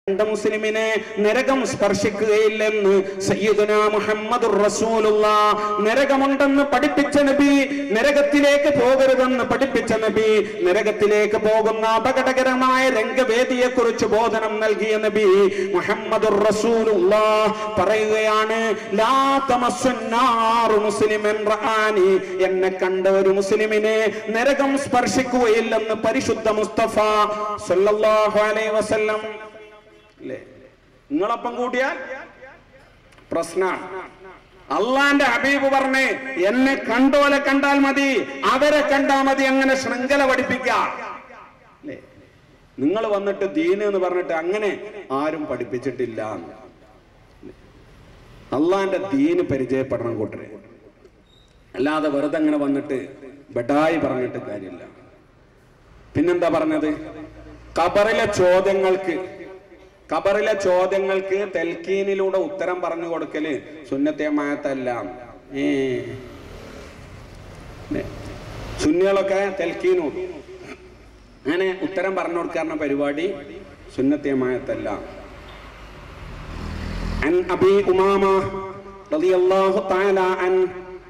കണ്ട മുസ്ലിമിനെ നരകം സ്പർശിക്കുകയില്ലെന്ന് സയ്യിദുന മുഹമ്മദുർ റസൂലുള്ള നരകമുണ്ടെന്ന് പഠിപ്പിച്ച നബി നരകത്തിലേക്ക് പോകരുതെന്ന് പഠിപ്പിച്ച നബി നരകത്തിലേക്ക് പോകുന്ന അപകടകരമായ രംഗവേദിയെ കുറിച്ച് ബോധനം നൽകിയ നബി മുഹമ്മദുർ റസൂലുള്ള പറയുകയാണ് ലാ തമസ്സുന്നാറു മുസ്ലിമൻ റആനി എന്നെ കണ്ട ഒരു മുസ്ലിമിനെ നരകം സ്പർശിക്കുകയില്ലെന്ന് പരിശുദ്ധ മുസ്തഫ സല്ലല്ലാഹു അലൈഹി വസല്ലം അല്ലേ നിങ്ങളൊപ്പം കൂട്ടിയാൽ പ്രശ്നമാണ് അള്ളാന്റെ ഹബീബ് പറഞ്ഞേ എന്നെ കണ്ടോലെ കണ്ടാൽ മതി അവരെ കണ്ടാൽ മതി അങ്ങനെ ശൃംഖല പഠിപ്പിക്കാം അല്ലേ നിങ്ങൾ വന്നിട്ട് ദീന് എന്ന് പറഞ്ഞിട്ട് അങ്ങനെ ആരും പഠിപ്പിച്ചിട്ടില്ല അള്ളാന്റെ ദീന് പരിചയപ്പെടണം കൂട്ടരെ അല്ലാതെ വെറുതെ അങ്ങനെ വന്നിട്ട് ബെഡായി പറഞ്ഞിട്ട് കാര്യമില്ല പിന്നെന്താ പറഞ്ഞത് കബറിലെ ചോദ്യങ്ങൾക്ക് കബറിലെ ചോദ്യങ്ങൾക്ക് തെൽക്കീനിലൂടെ ഉത്തരം പറഞ്ഞു കൊടുക്കല് സുന്നത്തേമായത്തല്ല ഏ 네. സുന്നികളൊക്കെ തെൽക്കീനു അങ്ങനെ ഉത്തരം പറഞ്ഞു കൊടുക്കാറുള്ള പരിപാടി സുന്നത്തേമായത്തല്ല عن أبي أمامة رضي الله تعالى عنه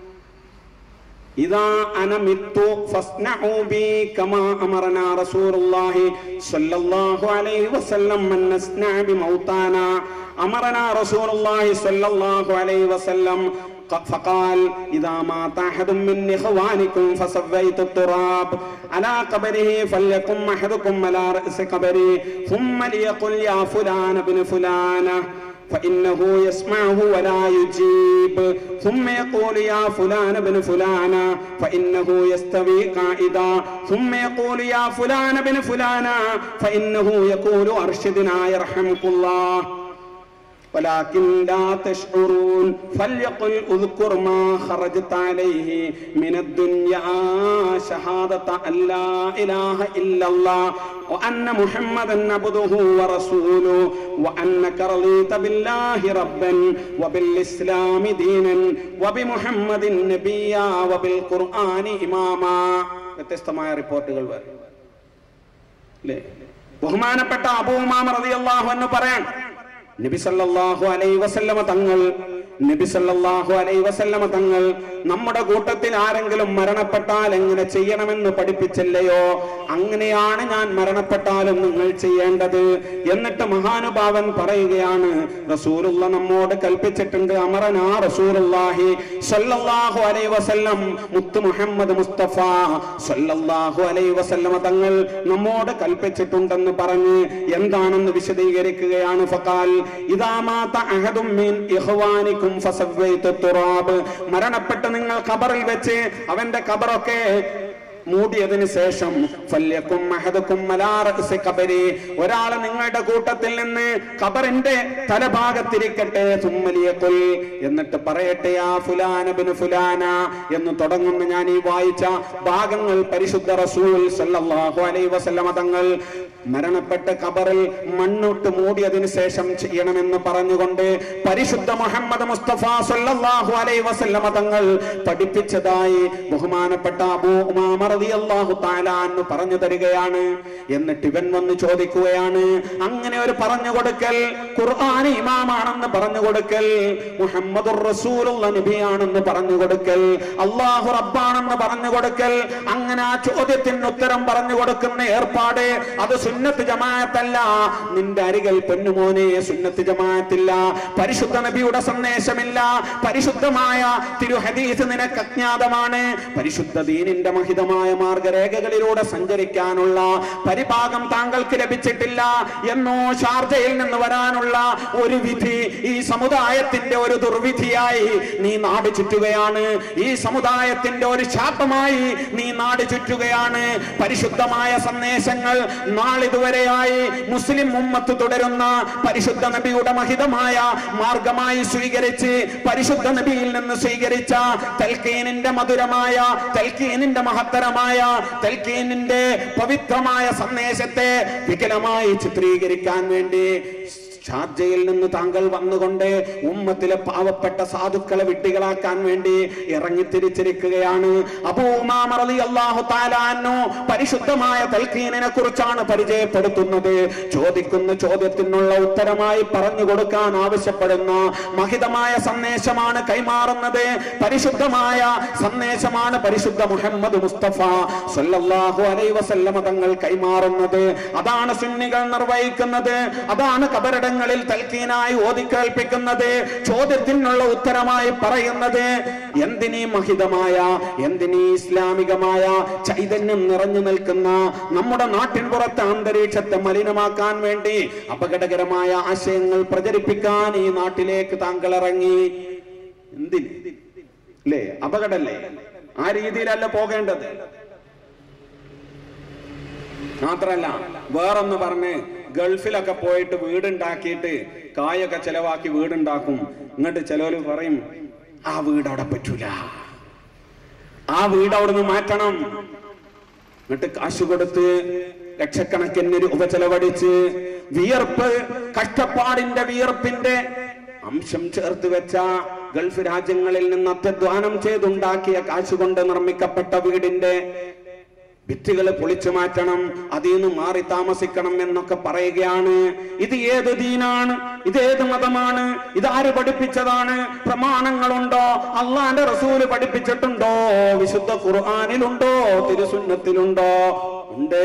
إذا أنا مت فاصنعوا بي كما أمرنا رسول الله صلى الله عليه وسلم من نصنع بموتانا أمرنا رسول الله صلى الله عليه وسلم ق- فقال إذا مات أحد من إخوانكم فسويت التراب على قبره فليقم أحدكم على رأس قبري ثم ليقل يا فلان بن فلانة فإنه يسمعه ولا يجيب ثم يقول يا فلان بن فلانة فإنه يستوي قائدا ثم يقول يا فلان بن فلانة فإنه يقول أرشدنا يرحمك الله ولكن لا تشعرون فليقل اذكر ما خرجت عليه من الدنيا شهادة أن لا إله إلا الله وأن محمدا عبده ورسوله وأنك رضيت بالله ربا وبالإسلام دينا وبمحمد نبيا وبالقرآن إماما വ്യത്യസ്തമായ റിപ്പോർട്ടുകൾ വരും അല്ലേ ബഹുമാനപ്പെട്ട അബൂമാമ റളിയല്ലാഹു അൻഹു പറയാൻ നബി സല്ലല്ലാഹു അലൈഹി വസല്ലമ തങ്ങൾ നബി സല്ലല്ലാഹു അലൈഹി വസല്ലമ തങ്ങൾ നമ്മുടെ കൂട്ടത്തിൽ ആരെങ്കിലും മരണപ്പെട്ടാൽ എങ്ങനെ ചെയ്യണമെന്ന് പഠിപ്പിച്ചല്ലയോ അങ്ങനെയാണ് ഞാൻ മരണപ്പെട്ടാലും നിങ്ങൾ ചെയ്യേണ്ടത് എന്നിട്ട് മഹാനുഭാവൻ പറയുകയാണ് റസൂലുള്ള നമ്മോട് കൽപ്പിച്ചിട്ടുണ്ട് അമറനാ റസൂലുള്ളാഹി സല്ലല്ലാഹു അലൈഹി വസല്ലം മുത്ത് മുഹമ്മദ് മുസ്തഫ സല്ലല്ലാഹു അലൈഹി വസല്ലമ തങ്ങൾ നമ്മോട് കൽപ്പിച്ചിട്ടുണ്ടെന്ന് പറഞ്ഞ് എന്താണെന്ന് വിശദീകരിക്കുകയാണ് ഫഖാൽ ഇദാ മാത അഹദും മിൻ ഇഖ്വാനിക്കും ഫസവ്വൈതു തുറാബ് മരണപ്പെട്ട് നിങ്ങൾ ഖബറിൽ വെച്ച് അവന്റെ ഖബറൊക്കെ മൂടിയതിനു ശേഷം ഫല്യക്കും അഹദക്കും അലാ റഅ്സി ഖബരി ഒരാൾ നിങ്ങളുടെ കൂട്ടത്തിൽ നിന്ന് ഖബറിന്റെ തലഭാഗത്തിരിക്കട്ടെ സുമ്മലിയക്കുൽ എന്നിട്ട് പറയട്ടെ ആ ഫുലാന ബിൻ ഫുലാന എന്ന് തുടങ്ങുന്ന ഞാൻ ഈ വായിച്ച ഭാഗങ്ങൾ പരിശുദ്ധ റസൂൽ സല്ലല്ലാഹു അലൈഹി വസല്ലമ തങ്ങൾ മരണപ്പെട്ട ഖബറിൽ മണ്ണിട്ട് മൂടിയതിനു ശേഷം ചെയ്യണമെന്ന് പറഞ്ഞുകൊണ്ട് പരിശുദ്ധ മുഹമ്മദ് മുസ്തഫ സല്ലല്ലാഹു അലൈഹി വസല്ലമ തങ്ങൾ പഠിപ്പിച്ചതായി ബഹുമാനപ്പെട്ട അബൂ ഉമാമ റളിയല്ലാഹു തആല അൻഹു പറഞ്ഞു തരികയാണ് എന്നിട്ട് ഇവൻ വന്ന് ചോദിക്കുകയാണ് അങ്ങനെ ഒരു പറഞ്ഞു കൊടുക്കൽ ഖുർആൻ ഇമാമാണെന്ന് പറഞ്ഞു കൊടുക്കൽ മുഹമ്മദുർ റസൂലുള്ള നബിയാണെന്ന് പറഞ്ഞു കൊടുക്കൽ അള്ളാഹു റബ്ബാണെന്ന് പറഞ്ഞു കൊടുക്കൽ അങ്ങനെ ആ ചോദ്യത്തിന് ഉത്തരം പറഞ്ഞു കൊടുക്കുന്ന ഏർപ്പാട് അത് സുന്നത്ത് ജമാഅത്തല്ല നിന്റെ അരികൽ പൊന്നുമോനെ സുന്നത്ത് ജമാഅത്തില്ല പരിശുദ്ധ നബിയുടെ സന്ദേശമില്ല പരിശുദ്ധമായ തിരുഹദീസ് നിനക്ക് അജ്ഞാതമാണ് പരിശുദ്ധ ദീനിന്റെ മഹിതമായ മാർഗരേഖകളിലൂടെ സഞ്ചരിക്കാനുള്ള പരിഭാഗം താങ്കൾക്ക് ലഭിച്ചിട്ടില്ല എന്നോ ഷാർജയിൽ നിന്ന് വരാനുള്ള ഒരു വിധി ഈ സമുദായത്തിന്റെ ഒരു ദുർവിധിയായി നീ നാട് ചുറ്റുകയാണ് ഈ സമുദായത്തിന്റെ ഒരു ശാപമായി നീ നാട് ചുറ്റുകയാണ് പരിശുദ്ധമായ സന്ദേശങ്ങൾ നാളിതുവരെയായി മുസ്ലിം ഉമ്മത്ത് തുടരുന്ന പരിശുദ്ധ നബിയുടെ മഹിതമായ മാർഗമായി സ്വീകരിച്ച് പരിശുദ്ധ നബിയിൽ നിന്ന് സ്വീകരിച്ച തൽക്കീനിന്റെ മധുരമായ തൽക്കീനിന്റെ മഹത്തരമായ തൽക്കീനിന്റെ പവിത്രമായ സന്ദേശത്തെ വികലമായി ചിത്രീകരിക്കാൻ വേണ്ടി ഷാർജയിൽ നിന്ന് താങ്കൾ വന്നുകൊണ്ട് ഉമ്മത്തിലെ പാവപ്പെട്ട സാധുക്കളെ വിഡ്ഢികളാക്കാൻ വേണ്ടി ഇറങ്ങി തിരിച്ചിരിക്കുകയാണ് അബൂമാമറലി അള്ളാഹു താലാന്നു പരിശുദ്ധമായ തൽക്കീനിനെ കുറിച്ചാണ് പരിചയപ്പെടുത്തുന്നത് ചോദിക്കുന്ന ചോദ്യത്തിനുള്ള ഉത്തരമായി പറഞ്ഞു കൊടുക്കാൻ ആവശ്യപ്പെടുന്ന മഹിതമായ സന്ദേശമാണ് കൈമാറുന്നത് പരിശുദ്ധമായ സന്ദേശമാണ് പരിശുദ്ധ മുഹമ്മദ് മുസ്തഫ സല്ലല്ലാഹു അലൈഹി വസല്ലമ തങ്ങൾ കൈമാറുന്നത് അതാണ് സുന്നികൾ നിർവഹിക്കുന്നത് അതാണ് കബറിടങ്ങളിൽ തൽക്കീനായി ഓതി കേൾപ്പിക്കുന്നത് ചോദ്യത്തിനുള്ള ഉത്തരമായി പറയുന്നത് എന്തിനീ മഹിതമായ എന്തിനീ ഇസ്ലാമികമായ ചൈതന്യം നിറഞ്ഞു നിൽക്കുന്ന നമ്മുടെ നാട്ടിൻ പുറത്തെ അന്തരീക്ഷത്തെ മലിനമാക്കാൻ വേണ്ടി അപകടകരമായ ആശയങ്ങൾ പ്രചരിപ്പിക്കാൻ ഈ നാട്ടിലേക്ക് താങ്കൾ ഇറങ്ങി എന്തിന് അല്ലേ അപകടല്ലേ ആ രീതിയിലല്ല പോകേണ്ടത് മാത്രല്ല വേറൊന്ന് പറഞ്ഞ് ഗൾഫിലൊക്കെ പോയിട്ട് വീടുണ്ടാക്കിയിട്ട് കായൊക്കെ ചെലവാക്കി വീടുണ്ടാക്കും എന്നിട്ട് ചിലവര് പറയും ആ വീട് അവിടെ പറ്റൂല ആ വീട് അവിടുന്ന് മാറ്റണം എന്നിട്ട് കാശ് കൊടുത്ത് ലക്ഷക്കണക്കിന് രൂപ ചെലവഴിച്ച് വിയർപ്പ് കഷ്ടപ്പാടിന്റെ വിയർപ്പിന്റെ അംശം ചേർത്ത് വെച്ച ഗൾഫ് രാജ്യങ്ങളിൽ നിന്ന് അത്യധ്വാനം ചെയ്തുണ്ടാക്കിയ കാശ് കൊണ്ട് നിർമ്മിക്കപ്പെട്ട വീടിന്റെ ഭിത്തികൾ പൊളിച്ചു മാറ്റണം അതിൽ നിന്ന് മാറി താമസിക്കണം എന്നൊക്കെ പറയുകയാണ് ഇത് ഏത് ദീനാണ് ഇത് ഏത് മതമാണ് ഇതാര് പഠിപ്പിച്ചതാണ് പ്രമാണങ്ങളുണ്ടോ അള്ളാന്റെ റസൂല് പഠിപ്പിച്ചിട്ടുണ്ടോ വിശുദ്ധ ഖുർആാനിലുണ്ടോ തിരുസുന്നത്തിലുണ്ടോ ഉണ്ട്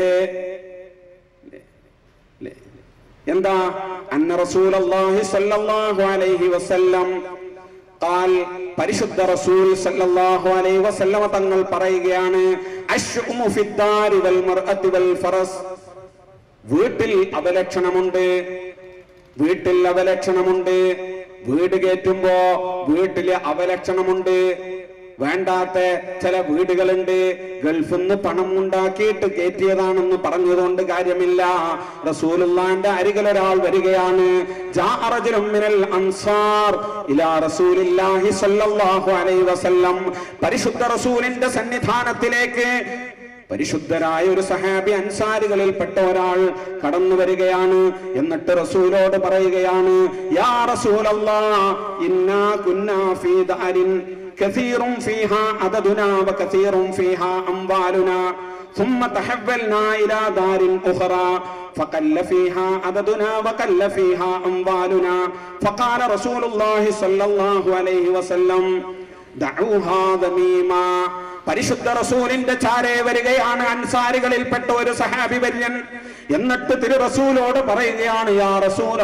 ല്ലേ? എന്താ അന്ന റസൂലല്ലാഹി സ്വല്ലല്ലാഹു അലൈഹി വസല്ലം ഖാൽ പരിശുദ്ധ റസൂൽ സല്ലല്ലാഹു അലൈഹി വസല്ലമ തങ്ങൾ പറയുകയാണ് അശ്ഉമു ഫിദ്ദാരി വൽ മർഅത്തി വൽ ഫറസ് വീട്ടിൽ അവലക്ഷണമുണ്ട് വീട്ടിൽ അവലക്ഷണമുണ്ട് വീട് കയറ്റുമ്പോ വീട്ടില് അവലക്ഷണമുണ്ട് വേണ്ടാത്ത ചില വീടുകളുണ്ട് ഗൾഫിൽ നിന്ന് പണം ഉണ്ടാക്കിയിട്ട് കയറ്റിയതാണെന്ന് പറഞ്ഞതുകൊണ്ട് കാര്യമില്ല റസൂലുള്ളാന്റെ അരികിൽ ഒരാൾ വരികയാണ് ജാഅ റജുലുൻ മിനൽ അൻസാർ ഇലാ റസൂലില്ലാഹി സ്വല്ലല്ലാഹു അലൈഹി വസല്ലം പരിശുദ്ധ റസൂലിന്റെ സന്നിധാനത്തിലേക്ക് പരിശുദ്ധരായ ഒരു സഹാബി അൻസാരികളിൽപ്പെട്ട ഒരാൾ കടന്നു വരികയാണ് എന്നിട്ട് റസൂലോട് പറയുകയാണ് യാ റസൂലല്ലാ ഇന്നാ കുന്നാ ഫീ ദാരിൻ കസീറും ഫീഹാ അദദുനാ വകസീറും ഫീഹാ അംവാലുനാ ثم تحولنا إلى دار أخرى فقل فيها عددنا وقل فيها أموالنا فقال رسول الله صلى الله عليه وسلم دعوها ذميما പരിശുദ്ധ റസൂലിന്റെ ചാരേ വരികയാണ് അൻസാരികളിൽപ്പെട്ട ഒരു സഹാബി വര്യൻ എന്നിട്ട് തിരു റസൂലോട് പറയുകയാണ് യാ റസൂൽ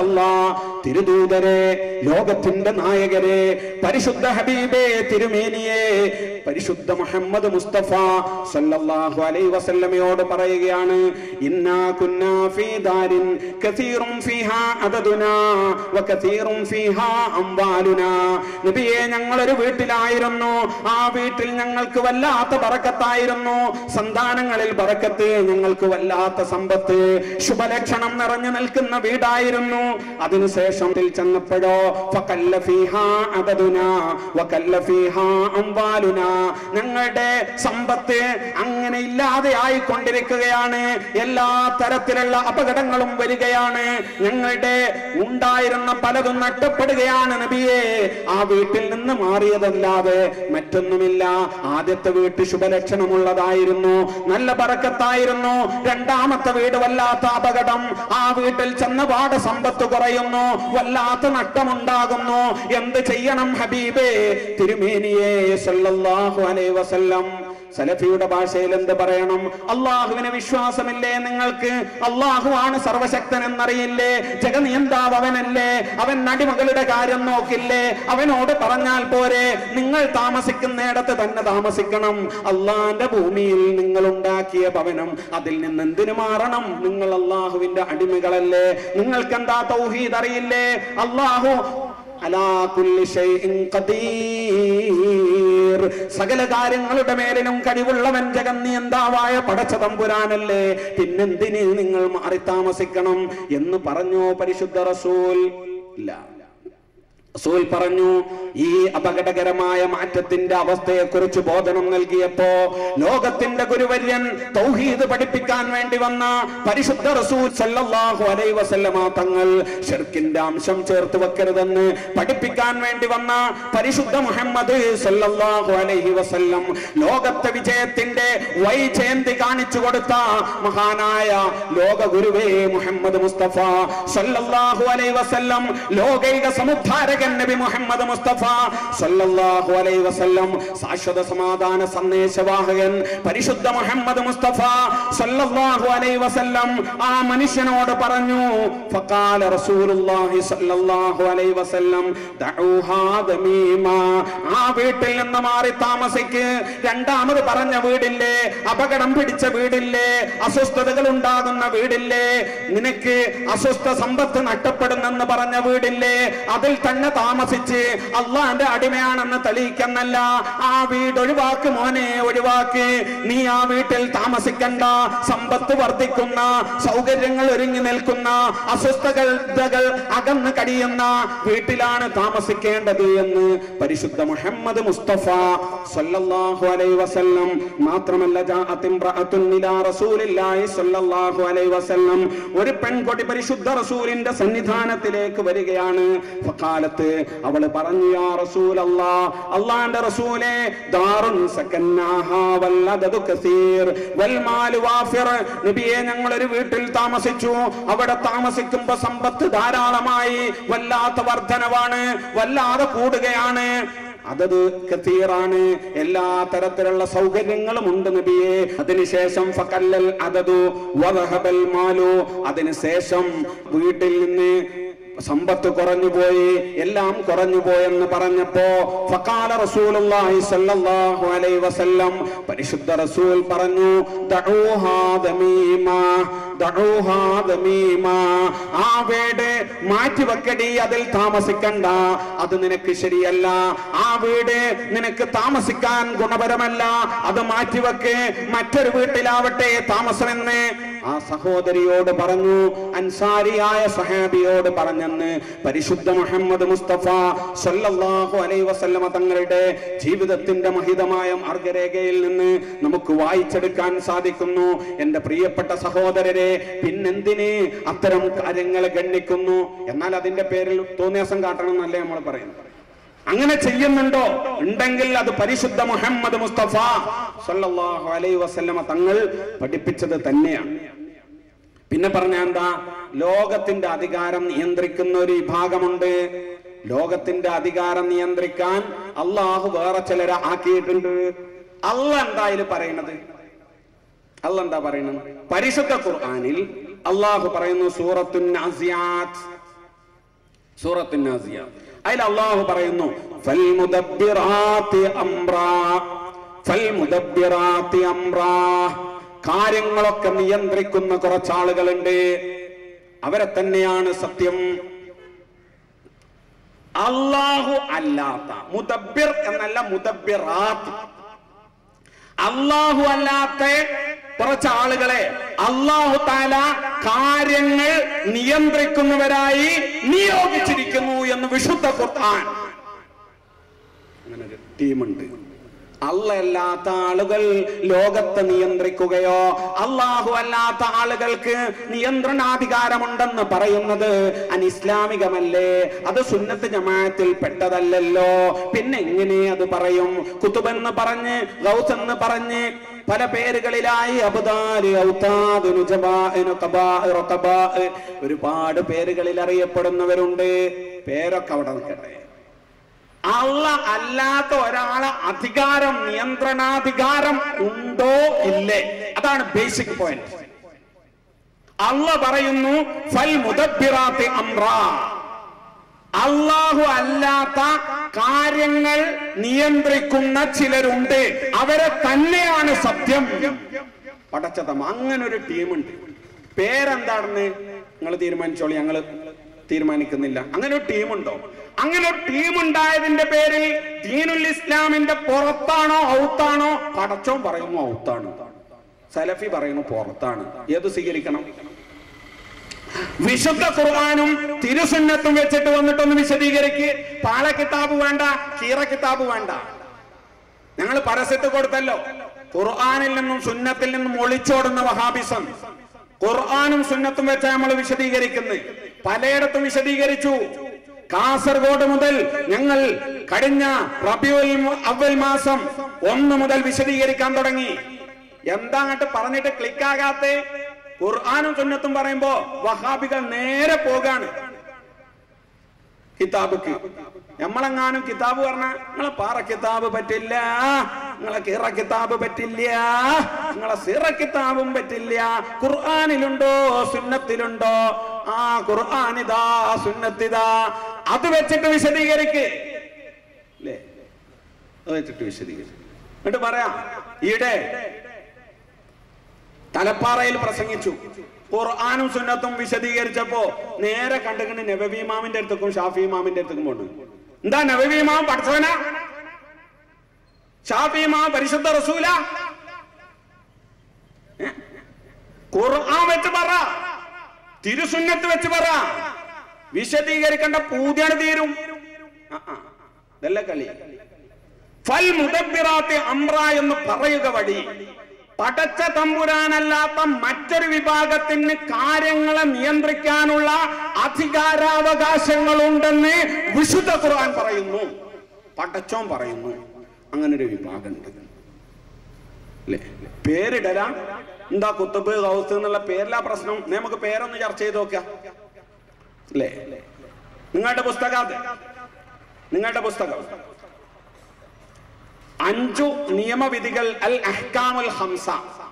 തിരുദൂതരെ ലോകത്തിന്റെ നായകരെ പരിശുദ്ധ ഹബീബേ തിരുമേനിയെ പരിശുദ്ധ മുഹമ്മദ് മുസ്തഫ സല്ലല്ലാഹു അലൈഹി വസല്ലമയോട് പറയുകയാണ് ഇന്നാ കുന്നാ ഫീ ദാരിൻ കസീറും ഫീഹാ അദദുനാ വകസീറും ഫീഹാ അംവാലുനാ നബിയെ ഞങ്ങൾ ഒരു വീട്ടിലായിരുന്നു ആ വീട്ടിൽ ഞങ്ങൾക്ക് വല്ലാത്ത ബറക്കത്തായിരുന്നു സന്താനങ്ങളിൽ ബറക്കത്ത് ഞങ്ങൾക്ക് വല്ലാത്ത സമ്പത്ത് ശുഭലക്ഷണം നിറഞ്ഞു നിൽക്കുന്ന വീടായിരുന്നു അതിനുശേഷം ഇതിൽ ചെന്നപ്പോഴോ ഫകല്ല ഫീഹാ അദദുനാ വകല്ല ഫീഹാ അംവാലുനാ ഞങ്ങളുടെ സമ്പത്ത് അങ്ങനെ ഇല്ലാതെ ആയിക്കൊണ്ടിരിക്കുകയാണ് എല്ലാ തരത്തിലുള്ള അപകടങ്ങളും വരികയാണ് ഞങ്ങളുടെ ഉണ്ടായിരുന്ന പലതും നഷ്ടപ്പെടുകയാണ് നബിയെ ആ വീട്ടിൽ നിന്ന് മാറിയതല്ലാതെ മറ്റൊന്നുമില്ല ആദ്യത്തെ വീട്ട് ശുഭലക്ഷണമുള്ളതായിരുന്നു നല്ല പറക്കത്തായിരുന്നു രണ്ടാമത്തെ വീട് വല്ലാത്ത അപകടം ആ വീട്ടിൽ ചെന്ന പാട് സമ്പത്ത് കുറയുന്നു വല്ലാത്ത നഷ്ടമുണ്ടാകുന്നു എന്ത് ചെയ്യണം ഹബീബേ തിരുമേനിയെ സല്ലല്ലാഹു അലൈഹി വസല്ലം സലഫിയുടെ ഭാഷയിൽ എന്ത് പറയണം അള്ളാഹുവിന് വിശ്വാസമില്ലേ നിങ്ങൾക്ക് അള്ളാഹു ആണ് സർവശക്തൻ എന്നറിയില്ലേ ജഗനിയന്താവ് അവനല്ലേ അവൻ അടിമകളുടെ കാര്യം നോക്കില്ലേ അവനോട് പറഞ്ഞാൽ പോരെ നിങ്ങൾ താമസിക്കുന്നിടത്ത് തന്നെ താമസിക്കണം അള്ളാന്റെ ഭൂമിയിൽ നിങ്ങൾ ഉണ്ടാക്കിയ ഭവനം അതിൽ നിന്ന് എന്തിനു മാറണം നിങ്ങൾ അള്ളാഹുവിന്റെ അടിമകളല്ലേ നിങ്ങൾക്ക് എന്താ തൗഹീദ് അറിയില്ലേ അള്ളാഹു അലാ കുല്ലി ഷൈഇൻ ഖദീർ സകല കാര്യങ്ങളുടെ മേലിലും കഴിവുള്ളവൻ ജഗന്നിയന്താവായ പടച്ച തമ്പുരാനല്ലേ പിന്നെന്തിന് നിങ്ങൾ മാറി താമസിക്കണം എന്ന് പറഞ്ഞോ പരിശുദ്ധ റസൂൽ ഇല്ല റസൂൽ പറഞ്ഞു ഈ അപകടകരമായ മാറ്റത്തിന്റെ അവസ്ഥയെക്കുറിച്ച് ബോധനം നൽകിയപ്പോ ലോകത്തിന്റെ ഗുരുവര്യൻ തൗഹീദ് പഠിപ്പിക്കാൻ വേണ്ടി വന്ന പരിശുദ്ധ റസൂൽ സല്ലല്ലാഹു അലൈഹി വസല്ലമ തങ്ങൾ ഷിർക്കിന്റെ അംശം ചേർത്ത് വെക്കരുതെന്ന് പഠിപ്പിക്കാൻ വേണ്ടി വന്ന പരിശുദ്ധ മുഹമ്മദ് സല്ലല്ലാഹു അലൈഹി വസല്ലം ലോകത്തെ വിജയത്തിന്റെ വൈജയന്തി കാണിച്ചു കൊടുത്ത മഹാനായ ലോക ഗുരുവേ മുഹമ്മദ് മുസ്തഫ സല്ലല്ലാഹു അലൈഹി വസല്ലം ലോകൈക സമുദ്ധാരകൻ നബി മുഹമ്മദ് മുസ്തഫ സല്ലല്ലാഹു അലൈഹി വസല്ലം ശാശ്വത സമാധാന സന്ദേശവാഹകൻ പരിശുദ്ധ മുഹമ്മദ് മുസ്തഫ സല്ലല്ലാഹു അലൈഹി വസല്ലം ആ മനുഷ്യനോട് പറഞ്ഞു ഫഖാല റസൂലുള്ളാഹി സല്ലല്ലാഹു അലൈഹി വസല്ലം ദഊഹാ ദമീമാ ആ വീട്ടിൽ നിന്ന് മാറി താമസിക്ക് രണ്ടാമത് പറഞ്ഞ വീടില്ലേ അപകടം പിടിച്ച വീടില്ലേ അസ്വസ്ഥതകൾ ഉണ്ടാകുന്ന വീടില്ലേ നിനക്ക് അസ്വസ്ഥ സമ്പത്ത് നഷ്ടപ്പെടുന്നെന്ന് പറഞ്ഞ വീടില്ലേ അതിൽ തന്നെ താമസിച്ച് അള്ളാന്റെ അടിമയാണെന്ന് തെളിയിക്കുന്നല്ല ആ വീട് ഒഴിവാക്ക് മോനെ ഒഴിവാക്ക് നീ ആ വീട്ടിൽ താമസിക്കണ്ട സമ്പത്ത് വർദ്ധിക്കുന്ന സൗകര്യങ്ങൾ ഒരുങ്ങി നിൽക്കുന്ന അസ്വസ്ഥതകൾ അകന്ന് കഴിയുന്ന വീട്ടിലാണ് താമസിക്കേണ്ടത് എന്ന് പരിശുദ്ധ മുഹമ്മദ് മുസ്തഫ സല്ലല്ലാഹു അലൈഹി വസല്ലം മാത്രമല്ല ജാഅത്ത് ഇംറഅത്തുൻ ഇലാ റസൂലില്ലാഹി സല്ലല്ലാഹു അലൈഹി വസല്ലം ഒരു പെൺകൊടി പരിശുദ്ധ റസൂലിന്റെ സന്നിധാനത്തിലേക്ക് വരികയാണ് ഫഖാലത്ത് അവൾ പറഞ്ഞു യാ റസൂലല്ലാ അള്ളാന്റെ റസൂലേ ദാറുൻ സകന്നാഹാ വല്ലദദു കസീർ വൽ മാലു വാഫിർ നബിയെ ഞങ്ങൾ ഒരു വീട്ടിൽ താമസിച്ചു അവിടെ താമസിക്കുമ്പോ സമ്പത്ത് ധാരാളമായി വല്ലാത്ത വർധനവാണ് വല്ലാതെ കൂടുകയാണ് അതത് കത്തീറാണ് എല്ലാ തരത്തിലുള്ള സൗകര്യങ്ങളും ഉണ്ട് നബിയെ അതിനുശേഷം ഫക്കല്ലൽ അതതു വദഹബൽ മാലു അതിനുശേഷം വീട്ടിൽ നിന്ന് സമ്പത്ത് കുറഞ്ഞുപോയി എല്ലാം കുറഞ്ഞുപോയെന്ന് പറഞ്ഞപ്പോ ഫഖാല റസൂലുള്ളാഹി സ്വല്ലല്ലാഹു അലൈഹി വസല്ലം പരിശുദ്ധ റസൂൽ പറഞ്ഞു ദഊഹാ ദമീമാ ദഊഹാ ദമീമാ ആ വീട് മാറ്റി വെക്കടി അതിൽ താമസിക്കണ്ട അത് നിനക്ക് ശരിയല്ല ആ വീട് നിനക്ക് താമസിക്കാൻ ഗുണപരമല്ല അത് മാറ്റിവെക്ക് മറ്റൊരു വീട്ടിലാവട്ടെ താമസമെന്ന് ആ സഹോദരിയോട് പറഞ്ഞു അൻസാരിയായ സഹാബിയോട് പറഞ്ഞെന്ന് പരിശുദ്ധ മുഹമ്മദ് മുസ്തഫ സല്ലല്ലാഹു അലൈഹി വസല്ലമ തങ്ങളുടെ ജീവിതത്തിന്റെ മഹിതമായ മാർഗരേഖയിൽ നിന്ന് നമുക്ക് വായിച്ചെടുക്കാൻ സാധിക്കുന്നു എന്റെ പ്രിയപ്പെട്ട സഹോദരരെ പിന്നെന്തിന് അത്തരം കാര്യങ്ങൾ ഗണ്ണിക്കുന്നു എന്നാൽ അതിന്റെ പേരിൽ തോന്നിയാസം കാട്ടണം എന്നല്ലേ നമ്മൾ പറയുന്നത് അങ്ങനെ ചെയ്യുന്നുണ്ടോ ഉണ്ടെങ്കിൽ അത് പരിശുദ്ധ മുഹമ്മദ് മുസ്തഫ സല്ലല്ലാഹു അലൈഹി വസല്ലമ തങ്ങൾ പഠിപ്പിച്ചത് തന്നെയാണ് പിന്നെ പറഞ്ഞ എന്താ ലോകത്തിന്റെ അധികാരം നിയന്ത്രിക്കുന്ന ഒരു വിഭാഗമുണ്ട് ലോകത്തിന്റെ അധികാരം നിയന്ത്രിക്കാൻ അള്ളാഹു വേറെ ചിലരെ ആക്കിയിട്ടുണ്ട് അല്ല എന്താ ഇതിൽ പറയണത് അല്ല എന്താ പറയുന്നത് പരിശുദ്ധ ഖുർആനിൽ അള്ളാഹു പറയുന്നു സൂറത്തുൻ നാസിയാത്ത് സൂറത്തുൻ നാസിയാത്ത് അതിൽ അള്ളാഹു പറയുന്നു ഫൽ മുദബ്ബിറാത്തി അംറാ ഫൽ മുദബ്ബിറാത്തി അംറാ കാര്യങ്ങളൊക്കെ നിയന്ത്രിക്കുന്ന കുറച്ചാളുകളുണ്ട് അവരെ തന്നെയാണ് സത്യം അള്ളാഹു അല്ലാത്ത മുദബ്ബിർ എന്നല്ല മുദബ്ബിറാത്ത് അള്ളാഹു അല്ലാത്ത കുറച്ച് ആളുകളെ അള്ളാഹു താല കാര്യങ്ങൾ നിയന്ത്രിക്കുന്നവരായി നിയോഗിച്ചിരിക്കുന്നു എന്ന് വിശുദ്ധ ഖുർആൻ അങ്ങനെ ഒരു ടീമുണ്ട് അല്ലല്ലാത്ത ആളുകൾ ലോകത്തെ നിയന്ത്രിക്കുകയോ അള്ളാഹു അല്ലാത്ത ആളുകൾക്ക് നിയന്ത്രണാധികാരമുണ്ടെന്ന് പറയുന്നത് അനിസ്ലാമികമല്ലേ അത് സുന്നത്ത് ജമാഅത്തിൽ പെട്ടതല്ലല്ലോ പിന്നെ എങ്ങനെ അത് പറയും കുത്തുബെന്ന് പറഞ്ഞ് ഗൗസ് എന്ന് പറഞ്ഞ് പല പേരുകളിലായി അബുദാല് ഔതാദ് നുജബാഅ് നുഖബാഅ് റുഖബാഅ് ഒരുപാട് പേരുകളിൽ അറിയപ്പെടുന്നവരുണ്ട് പേരൊക്കെ അവിടെ നിൽക്കട്ടെ അള്ള അല്ലാത്ത ഒരാളെ അധികാരം നിയന്ത്രണാധികാരം ഉണ്ടോ ഇല്ലേ അതാണ് ബേസിക് പോയിന്റ് അള്ള പറയുന്നു ഫൽ മുദബ്ബിറാത്തി അംറാ അള്ളാഹു അല്ലാത്ത കാര്യങ്ങൾ നിയന്ത്രിക്കുന്ന ചിലരുണ്ട് അവരെ തന്നെയാണ് സത്യം പടച്ചതം അങ്ങനെ ഒരു ടീമുണ്ട് പേരെന്താണെന്ന് നിങ്ങൾ തീരുമാനിച്ചോളി ഞങ്ങള് തീരുമാനിക്കുന്നില്ല അങ്ങനെ ഒരു ടീമുണ്ടോ അങ്ങനെ ഒരു ടീം ഉണ്ടായതിന്റെ പേരിൽ ദീനുൽ ഇസ്ലാമിന്റെ പുറത്താണോ ഔത്താണോ പടച്ചോൻ പറയുന്നു ഔത്താണ് സലഫി പറയുന്നു പുറത്താണ് ഏത് സ്വീകരിക്കണം വിശുദ്ധ ഖുർആാനും തിരുസുന്നത്തും വെച്ചിട്ട് വന്നിട്ടൊന്ന് വിശദീകരിക്ക് പാള കിതാബ് വേണ്ട കീറ കിതാബ് വേണ്ട ഞങ്ങൾ പരസ്യത്ത് കൊടുത്തല്ലോ ഖുർആാനിൽ നിന്നും സുന്നത്തിൽ നിന്നും ഒളിച്ചോടുന്ന വഹാബിസം ഖുർആാനും സുന്നത്തും വെച്ച നമ്മൾ വിശദീകരിക്കുന്നത് പലയിടത്തും വിശദീകരിച്ചു കാസർഗോഡ് മുതൽ ഞങ്ങൾ കഴിഞ്ഞ റബിയുൽ അവൽ മാസം ഒന്ന് മുതൽ വിശദീകരിക്കാൻ തുടങ്ങി എന്താ അങ്ങോട്ട് പറഞ്ഞിട്ട് ക്ലിക്കാകാത്ത ഖുർആാനും സുന്നത്തും പറയുമ്പോ വഹാബികൾ നേരെ പോകാണ് കിതാബിക്ക് നമ്മളെങ്ങാനും കിതാബ് പറഞ്ഞ നിങ്ങളെ പാറ കിതാബ് പറ്റില്ല നിങ്ങളെ കിറ കിതാബ് പറ്റില്ല നിങ്ങളെ സിറ കിതാബും പറ്റില്ല ഖുർആാനിലുണ്ടോ സുന്നത്തിലുണ്ടോ ആ ഖുർആാനിതാ സുന്നത്തിതാ അത് വെച്ചിട്ട് വിശദീകരിക്ക് അല്ലേ അത് വെച്ചിട്ട് വിശദീകരിക്കും എന്നിട്ട് പറയാം ഈടെ തലപ്പാറയിൽ പ്രസംഗിച്ചു ഖുർആാനും സുന്നത്തും വിശദീകരിച്ചപ്പോ നേരെ കണ്ടിട്ടുണ്ട് നബവി ഇമാമിന്റെ അടുത്തേക്കും ഷാഫി ഇമാമിന്റെ അടുത്തേക്കും പോണ്ട് എന്താ നബവി ഇമാം പഠിച്ചവന ഷാഫി ഇമാം പരിശുദ്ധ റസൂല ഏ? ഖുർആൻ വെച്ച് പറ തിരുസുന്നത്ത് വെച്ച് പറ വിശദീകരിക്കേണ്ട പൂജയാണ് തീരും ആ, ആ. ഇതല്ല കളി ഫൽ മുദബ്ബിറാത്തി അമ്ര എന്ന് പറയുക വഴി പടച്ച തമ്പുരാനല്ലാത്ത മറ്റൊരു വിഭാഗത്തിന് കാര്യങ്ങളെ നിയന്ത്രിക്കാനുള്ള അധികാരാവകാശങ്ങളുണ്ടെന്ന് വിശുദ്ധ ഖുർആൻ പറയുന്നു പടച്ചോൻ പറയുന്നു അങ്ങനെ ഒരു വിഭാഗമുണ്ട് അല്ലേ പേരിടല എന്താ കുത്തുബ് ഹൗസ് എന്നുള്ള പേരിലാ പ്രശ്നം നമുക്ക് പേരൊന്ന് ചർച്ച ചെയ്ത് നോക്കാം അല്ലേ നിങ്ങളുടെ പുസ്തകം അത് നിങ്ങളുടെ പുസ്തകം അഞ്ചു നിയമവിധികൾ അൽ അഹ്കാമുൽ ഹംസ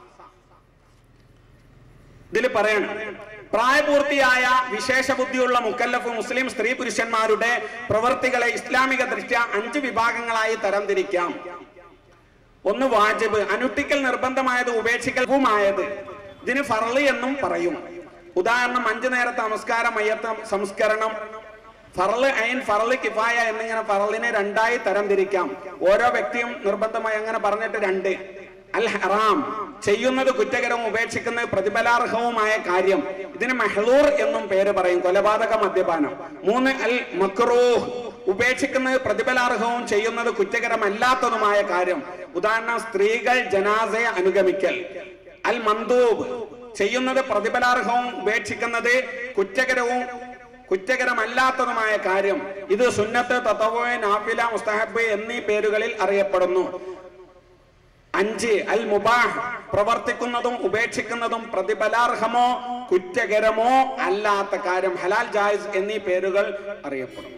ഇതിൽ പറയണം പ്രായപൂർത്തിയായ വിശേഷ ബുദ്ധിയുള്ള മുക്കല്ലഫ് മുസ്ലിം സ്ത്രീ പുരുഷന്മാരുടെ പ്രവർത്തികളെ ഇസ്ലാമിക ദൃഷ്ട്യ അഞ്ച് വിഭാഗങ്ങളായി തരംതിരിക്കാം ഒന്ന് വാജിബ് അനുഷ്ഠിക്കൽ നിർബന്ധമായത് ഉപേക്ഷിക്കൽവുമായത് ഇതിന് ഫർളി എന്നും പറയും ഉദാഹരണം അഞ്ചു നേരത്തെ നമസ്കാരം മയ്യത്ത് സംസ്കരണം ഫറല് ഐൻ ഫറല് കിഫായ എന്നിങ്ങനെ ഫറലിനെ രണ്ടായി തരംതിരിക്കാം ഓരോ വ്യക്തിയും നിർബന്ധമായി അങ്ങനെ പറഞ്ഞിട്ട് രണ്ട് അൽ ഹറാം ചെയ്യുന്നത് കുറ്റകരവും ഉപേക്ഷിക്കുന്നത് പ്രതിഫലാർഹവുമായ കാര്യം ഇതിന് മെഹ്ലൂർ എന്നും പേര് പറയും കൊലപാതക മദ്യപാനം മൂന്ന് അൽ മക്രൂഹ് ഉപേക്ഷിക്കുന്നത് പ്രതിഫലാർഹവും ചെയ്യുന്നത് കുറ്റകരമല്ലാത്തതുമായ കാര്യം ഉദാഹരണം സ്ത്രീകൾ ജനാസയെ അനുഗമിക്കൽ അൽ മന്ദൂബ് ചെയ്യുന്നത് പ്രതിഫലാർഹവും ഉപേക്ഷിക്കുന്നത് കുറ്റകരവും കുറ്റകരമല്ലാത്തതുമായ കാര്യം ഇത് സുന്നത്ത് തത്തവോ നാഫില മുസ്തഹബ് എന്നീ പേരുകളിൽ അറിയപ്പെടുന്നു അഞ്ച് അൽ മുബാഹ് പ്രവർത്തിക്കുന്നതും ഉപേക്ഷിക്കുന്നതും പ്രതിഫലാർഹമോ കുറ്റകരമോ അല്ലാത്ത കാര്യം ഹലാൽ ജായിസ് എന്നീ പേരുകൾ അറിയപ്പെടുന്നു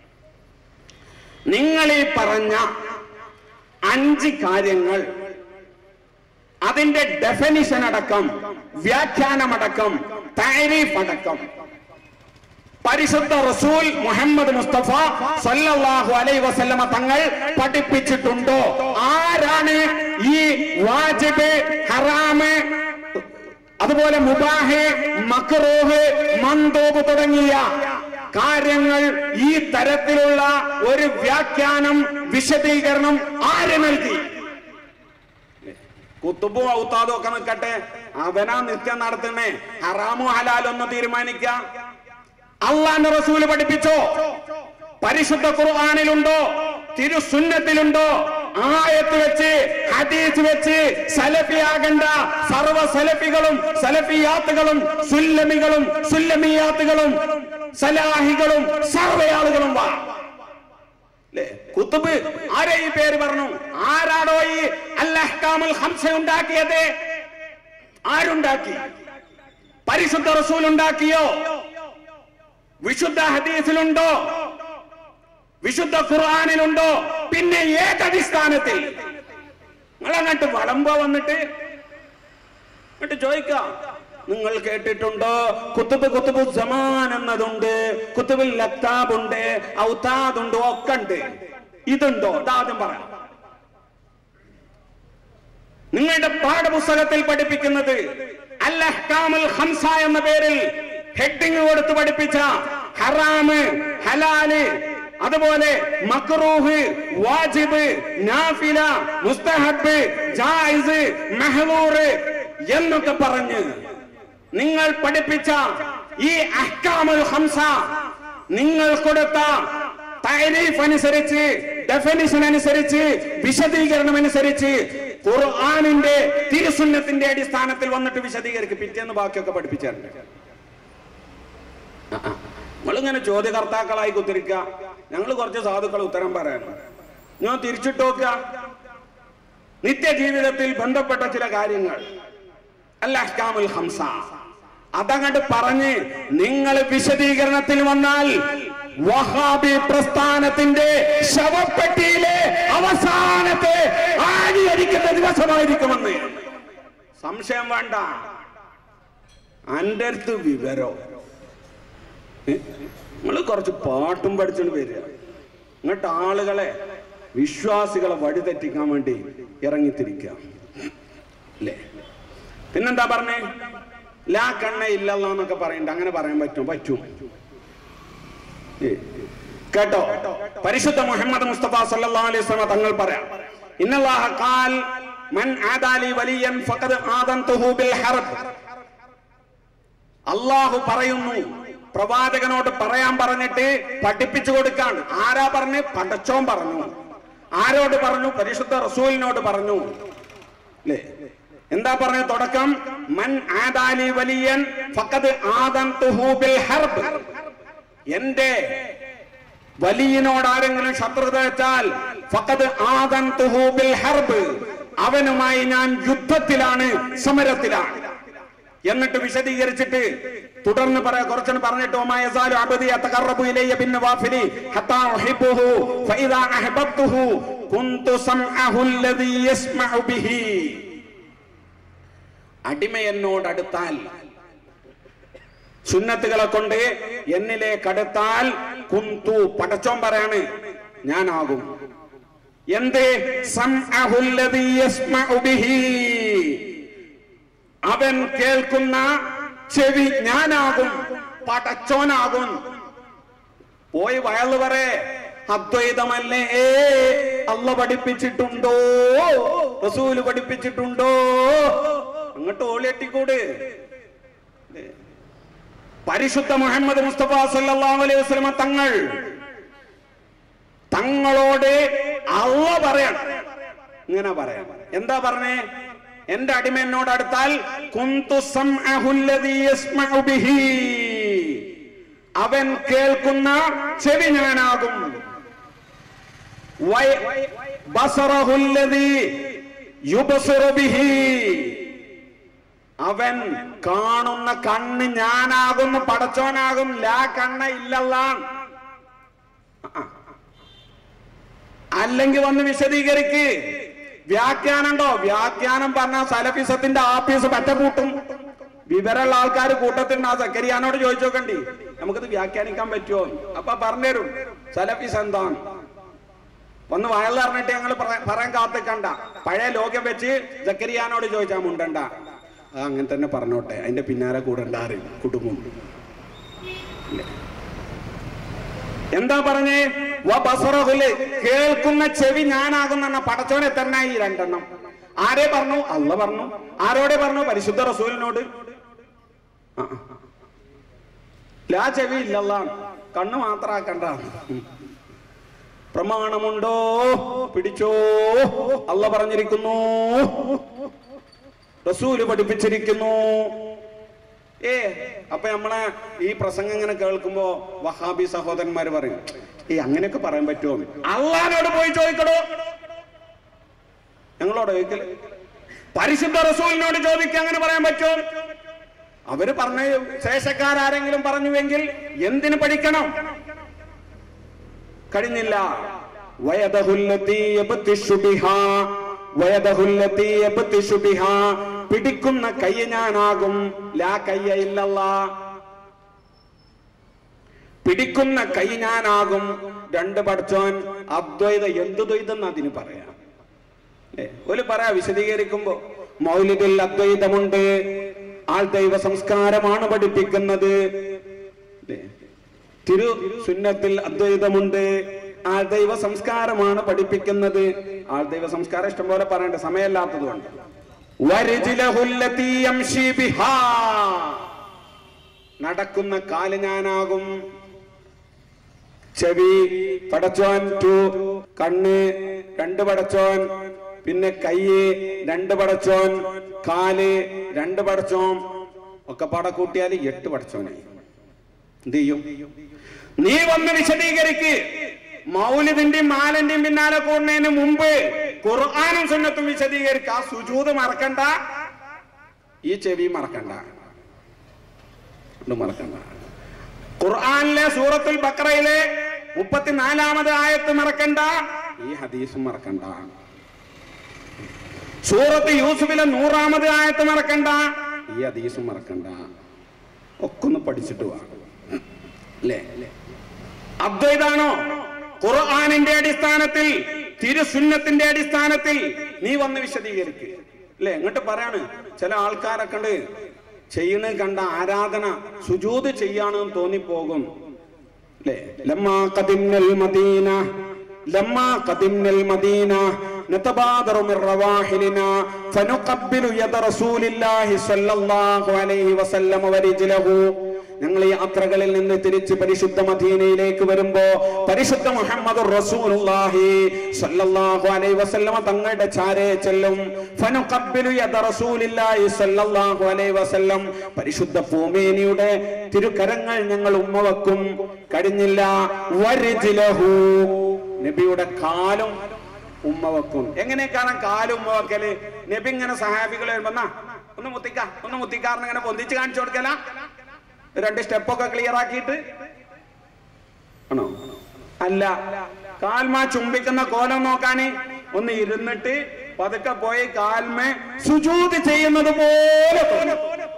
നിങ്ങൾ ഈ പറഞ്ഞ അഞ്ച് കാര്യങ്ങൾ അതിന്റെ ഡെഫിനിഷൻ അടക്കം വ്യാഖ്യാനമടക്കം താരീഫ് അടക്കം പരിശുദ്ധ റസൂൽ മുഹമ്മദ് മുസ്തഫ സല്ലല്ലാഹു അലൈഹി വസല്ലമ തങ്ങൾ പഠിപ്പിച്ചിട്ടുണ്ടോ ആരാണ് ഈ വാജിബ് ഹറാമ് അതുപോലെ മുബാഹ് മക്റൂഹ് മന്ദൂബ് തുടങ്ങിയ കാര്യങ്ങൾ ഈ തരത്തിലുള്ള ഒരു വ്യാഖ്യാനം വിശദീകരണം ആര് നൽകി കുത്തുബും ഔത്താദും ഒക്കെ നിൽക്കട്ടെ അവനാ നിത്യം നടത്തണേ ഹറാമോ ഹലാലൊന്ന് തീരുമാനിക്കാം അള്ളാന്റെ റസൂല് പഠിപ്പിച്ചോ പരിശുദ്ധ ഖുർആാനിലുണ്ടോ തിരുസുന്നത്തിലുണ്ടോ ആയത്ത് വെച്ച് ഹദീസ് വെച്ച് സലഫിയാകണ്ട സർവ സലഫികളും സലഫിയാത്തുകളും സുല്ലമികളും സുല്ലമിയാത്തുകളും സലാഹികളും സർവയാളുകളും വാ ല്ലേ? കുത്തുബ് ആരെ ഈ പേര് പറഞ്ഞു ആരാടോ ഈ അല്ലഹ്കാമുൽ ഹംസ ഉണ്ടാക്കിയത് ആരുണ്ടാക്കി പരിശുദ്ധ റസൂൽ ഉണ്ടാക്കിയോ വിശുദ്ധ ഹദീസിലുണ്ടോ വിശുദ്ധ ഖുർആാനിലുണ്ടോ പിന്നെ ഏതടിസ്ഥാനത്തിൽ നിങ്ങളങ്ങോട്ട് വളമ്പോ വന്നിട്ട് എന്നിട്ട് ചോദിക്കാം നിങ്ങൾ കേട്ടിട്ടുണ്ടോ കുത്തുബ് കുത്തുബു ജമാൻ എന്നതുണ്ട് കുത്തുബിൽ ലത്താബ് ഉണ്ട് ഔത്താദുണ്ട് ഒക്കെ ഉണ്ട് ഇതുണ്ടോ ഇതാദ്യം പറയാം നിങ്ങളുടെ പാഠപുസ്തകത്തിൽ പഠിപ്പിക്കുന്നത് അൽ അഹ്കാമുൽ ഹംസ എന്ന പേരിൽ ഹെഡിങ് കൊടുത്ത് പഠിപ്പിച്ച ഹറാമ് ഹലാല് അതുപോലെ മക്റൂഹ് വാജിബ് നാഫില മുസ്തഹബ് ജായിസ് മെഹ്ലൂർ എന്നൊക്കെ പറഞ്ഞ് നിങ്ങൾ പഠിപ്പിച്ച ഈ അഹ്കാമുൽ ഹംസ നിങ്ങൾ കൊടുത്ത താരീഫ് അനുസരിച്ച് ഡെഫിനിഷൻ അനുസരിച്ച് വിശദീകരണം അനുസരിച്ച് ഖുർആാനിന്റെ തിരുസുന്നത്തിന്റെ അടിസ്ഥാനത്തിൽ വന്നിട്ട് വിശദീകരിക്കും പിറ്റേന്ന് ബാക്കിയൊക്കെ പഠിപ്പിച്ചാറുണ്ട് നിങ്ങളിങ്ങനെ ചോദ്യകർത്താക്കളായി കുത്തിരിക്ക ഞങ്ങൾ കുറച്ച് സാധുക്കൾ ഉത്തരം പറയണം ഞാൻ തിരിച്ചിട്ട് നോക്കുക നിത്യജീവിതത്തിൽ ബന്ധപ്പെട്ട ചില കാര്യങ്ങൾ അൽ അഹ്കാമുൽ ഹംസ അതങ്ങട്ട് പറഞ്ഞ് നിങ്ങൾ വിശദീകരണത്തിൽ വന്നാൽ വഹാബി പ്രസ്ഥാനത്തിന്റെ ശവപ്പെട്ടിയിലെ അവസാനത്തെ ആടിയടിക്കുന്ന ദിവസമായിരിക്കുമെന്ന് സംശയം വേണ്ട അന്റെ അടുത്ത് വിവരോ നിങ്ങൾ കുറച്ച് പാട്ടും പഠിച്ചോണ്ട് വരിക എന്നിട്ട് ആളുകളെ വിശ്വാസികളെ വഴിതെറ്റിക്കാൻ വേണ്ടി ഇറങ്ങിത്തിരിക്കുക അല്ലേ പിന്നെന്താ പറഞ്ഞേ ലാ കണ്ണ ഇല്ലല്ലോ എന്നൊക്കെ പറയണ്ട അങ്ങനെ പറയാൻ പറ്റും പറ്റും ഏ, കേട്ടോ പരിശുദ്ധ മുഹമ്മദ് മുസ്തഫ സല്ലല്ലാഹു അലൈഹി വസല്ലം തങ്ങൾ പറയാം ഇന്നല്ലാഹ ഖാൽ മൻ ആദാലി വലിയൻ ഫഖദ് ആദൻതുഹു ബിൽ ഹർബ് അള്ളാഹു പറയുന്നു പ്രവാചകനോട് പറയാൻ പറഞ്ഞിട്ട് പഠിപ്പിച്ചു കൊടുക്കാൻ ആരാ പറഞ്ഞ് പടച്ചോൻ പറഞ്ഞു ആരോട് പറഞ്ഞു പരിശുദ്ധ റസൂലിനോട് പറഞ്ഞു അല്ലേ എന്താ പറഞ്ഞ തുടക്കം മൻ ആദാലി വലിയൻ ഫഖദ് ആദൻതുഹു ബിൽ ഹർബ് എന്റെ വലിയനോട് ആരെങ്കിലും ശത്രുത വെച്ചാൽ ഫഖദ് ആദൻതുഹു ബിൽ ഹർബ് അവനുമായി ഞാൻ യുദ്ധത്തിലാണ് സമരത്തിലാണ് എന്നിട്ട് വിശദീകരിച്ചിട്ട് തുടർന്ന് പറയാ കുറച്ചു പറഞ്ഞിട്ട് ഒമായ യസാലു അബദി അത്തഖറബു ഇലയ്യ ബിന്നവാഫിലി ഹത്താ ഉഹിബ്ബുഹു ഫഇദാ അഹ്ബബ്തുഹു കുന്തു സംഅഹു അല്ലദീ യസ്മഉ ബിഹി അടിമ എന്നോട് അടുത്താൽ സുന്നത്തുകളെ കൊണ്ട് എന്നിലേക്ക് അടുത്താൽ കുന്തു പടച്ചോൻ പറയാണ് ഞാനാകും എന്ത് സംഅഹു അല്ലദീ യസ്മഉ ബിഹി അവൻ കേൾക്കുന്ന ചെവി ഞാനാകും പടച്ചോനാകും പോയി വയല് പറേ അദ്വൈതമല്ലേ ഏ അല്ല പഠിപ്പിച്ചിട്ടുണ്ടോ റസൂല് പഠിപ്പിച്ചിട്ടുണ്ടോ അങ്ങോട്ട് ഓളിയെട്ടിക്കൂട് പരിശുദ്ധ മുഹമ്മദ് മുസ്തഫ സല്ലല്ലാഹു അലൈഹി വസല്ലമ തങ്ങൾ തങ്ങളോട് അള്ള പറയണം ഇങ്ങനെ പറയാം എന്താ പറഞ്ഞേ എന്റെ അടിമ എന്നോട് അടുത്താൽ കുന്തു സംഅഹു അല്ലദീ യസ്മഉ ബിഹി അവൻ കേൾക്കുന്ന ചെവി ഞാനാകും വയ- ബസറഹു അല്ലദീ യുബ്സിറു ബിഹി അവൻ കാണുന്ന കണ്ണ് ഞാനാകുന്നു പടച്ചോനാകും ലാ കണ്ണ ഇല്ലല്ല അല്ലെങ്കിൽ വന്ന് വിശദീകരിക്ക് വ്യാഖ്യാനണ്ടോ വ്യാഖ്യാനം പറഞ്ഞ സലഫിസത്തിന്റെ ആഫീസ് പറ്റക്കൂട്ടും വിവരമുള്ള ആൾക്കാർ കൂട്ടത്തിലുണ്ട് ആ സക്കരിയാനോട് ചോദിച്ചു നോക്കണ്ടി നമുക്കിത് വ്യാഖ്യാനിക്കാൻ പറ്റുമോ അപ്പൊ പറഞ്ഞുതരും സലഫിസ് എന്താണ് ഒന്ന് വയൽ പറഞ്ഞിട്ട് ഞങ്ങൾ പറയാൻ കാത്തിക്കണ്ട പഴയ ലോകം വെച്ച് ജക്കരിയാനോട് ചോദിച്ചാൽ മുണ്ടണ്ട ആ, അങ്ങനെ തന്നെ പറഞ്ഞോട്ടെ അതിന്റെ പിന്നാലെ കൂടണ്ടാറ് കുടുംബം ഇല്ലേ? എന്താ പറഞ്ഞേ വബസറഹുല് കേൾക്കുന്ന ചെവി ഞാനാകുന്ന പടച്ചോനെ തന്നെ ഈ രണ്ടെണ്ണം ആരെ പറഞ്ഞു അല്ല പറഞ്ഞു ആരോടെ പറഞ്ഞു പരിശുദ്ധ റസൂലിനോട് ആ, ആ. ലാ ചെവി ഇല്ലല്ല കണ്ണ് മാത്രാക്കണ്ട പ്രമാണമുണ്ടോ പിടിച്ചോ അല്ല പറഞ്ഞിരിക്കുന്നു റസൂല് പഠിപ്പിച്ചിരിക്കുന്നു ഏ അപ്പൊ നമ്മളെ ഈ പ്രസംഗം ഇങ്ങനെ കേൾക്കുമ്പോ വഹാബി സഹോദരന്മാര് പറയും ഏ അങ്ങനെയൊക്കെ പറയാൻ പറ്റുമോ അള്ളഹാനോട് പോയി ചോദിക്കടോ ഞങ്ങളോട് ചോദിക്കല് പരിശുദ്ധ റസൂലിനോട് ചോദിക്കുക അങ്ങനെ പറയാൻ പറ്റുമോ അവര് പറഞ്ഞ ശേഷക്കാരെങ്കിലും പറഞ്ഞുവെങ്കിൽ എന്തിനു പഠിക്കണം കഴിഞ്ഞില്ല വയദഹുല്ലത്തി യബ്തിഷു ബിഹാ വയദഹുല്ലത്തി യബ്തിഷു ബിഹാ പിടിക്കുന്ന കൈ ഞാനാകും ലാ കയ്യ ഇല്ലല്ലാ പിടിക്കുന്ന കൈ ഞാനാകും രണ്ട് പഠിച്ചോൻ അദ്വൈത എന്ത് ദ്വൈതം അതിന് പറയാം അല്ലേ ഒരു പറയാ വിശദീകരിക്കുമ്പോ മൗലിദിൽ അദ്വൈതമുണ്ട് ആൾ ദൈവ സംസ്കാരമാണ് പഠിപ്പിക്കുന്നത് അല്ലേ തിരു സുന്നത്തിൽ അദ്വൈതമുണ്ട് ആൾ ദൈവ സംസ്കാരമാണ് പഠിപ്പിക്കുന്നത് ആൾ ദൈവ സംസ്കാരം ഇഷ്ടംപോലെ പറയണ്ട സമയമില്ലാത്തത് കൊണ്ട് വരിജിലഹുല്ലത്തി യംശി ബിഹാ. നടക്കുന്ന കാല് ഞാനാകും ചെവി പടച്ചോൻ ടു കണ്ണ് രണ്ട് പടച്ചോൻ പിന്നെ കയ്യ് രണ്ട് പടച്ചോൻ കാല് രണ്ട് പടച്ചോൻ ഒക്കെ പട കൂട്ടിയാൽ എട്ട് പടച്ചോനായി എന്ത് ചെയ്യും നീ വന്ന് വിശദീകരിക്ക് മൗലിദിന്റെയും മാലന്റെയും പിന്നാലെ കൂടുന്നതിന് മുമ്പ് ഖുർആാനും സുന്നത്തും വിശദീകരിക്ക ആ സുജൂത് മറക്കണ്ട ഈ ചെവി മറക്കണ്ട ഇത് മറക്കണ്ട ഖുർആനിലെ സൂറത്തുൽ ബക്രയിലെ മുപ്പത്തിനാലാമത് ആയത്ത് മറക്കണ്ട ഈ ഹദീസും മറക്കണ്ട സൂറത്ത് യൂസുഫിലെ നൂറാമത് ആയത്ത് മറക്കണ്ട ഈ ഹദീസും മറക്കണ്ട ഒക്കെ ഒന്ന് പഠിച്ചിട്ട് വാ അല്ലേ അദ്വൈതാണോ ഖുർആാനിന്റെ അടിസ്ഥാനത്തിൽ തിരുസുന്നത്തിന്റെ അടിസ്ഥാനത്തിൽ നീ വന്ന് വിശദീകരിക്ക് അല്ലേ ഇങ്ങോട്ട് പറയാണ് ചില ആൾക്കാരൊക്കെ ഉണ്ട് ചെയ്യുന്ന കണ്ട ആരാധന സുജൂത് ചെയ്യാണെന്ന് തോന്നിപ്പോകും അല്ലേ ലമ്മാ ഖദിംനൽ മദീന ലമ്മാ ഖദിംനൽ മദീന نتبادر من رواحلنا فنقبل يد رسول الله صلى الله عليه وسلم ورجله ഞങ്ങൾ ഈ യാത്രകളിൽ നിന്ന് തിരിച്ച് പരിശുദ്ധ മദീനയിലേക്ക് വരുമ്പോ പരിശുദ്ധ മുഹമ്മദ് റസൂലുള്ളാഹി സ്വല്ലല്ലാഹു അലൈഹി വസല്ലമ തങ്ങളുടെ ചാരേ ചെല്ലും ഫനുഖബ്ബിലു യദ റസൂലില്ലാഹി സ്വല്ലല്ലാഹു അലൈഹി വസല്ലം പരിശുദ്ധ പൂമേനിയുടെ തിരുകരങ്ങൾ ഞങ്ങൾ ഉമ്മ വെക്കും കഴിഞ്ഞില്ല വരിജിലഹു നബിയുടെ കാലും ഉമ്മ വെക്കും എങ്ങനെ കാണാൻ കാലും ഉമ്മ വെക്കല് നബി ഇങ്ങനെ സഹാബികൾ വരുമ്പോ "നാ, ഒന്ന് മുത്തിക്ക ഒന്ന് മുത്തിക്കാറിന് ഇങ്ങനെ പൊന്തിച്ച് കാണിച്ചു കൊടുക്കല രണ്ട് സ്റ്റെപ്പൊക്കെ ക്ലിയർ ആക്കിയിട്ട് ആണോ അല്ല കാൽമ ചുംബിക്കുന്ന കോലം നോക്കാന് ഒന്ന് ഇരുന്നിട്ട് പതുക്കെ പോയി കാൽമ സുജൂത് ചെയ്യുന്നത് പോലെ തോന്നും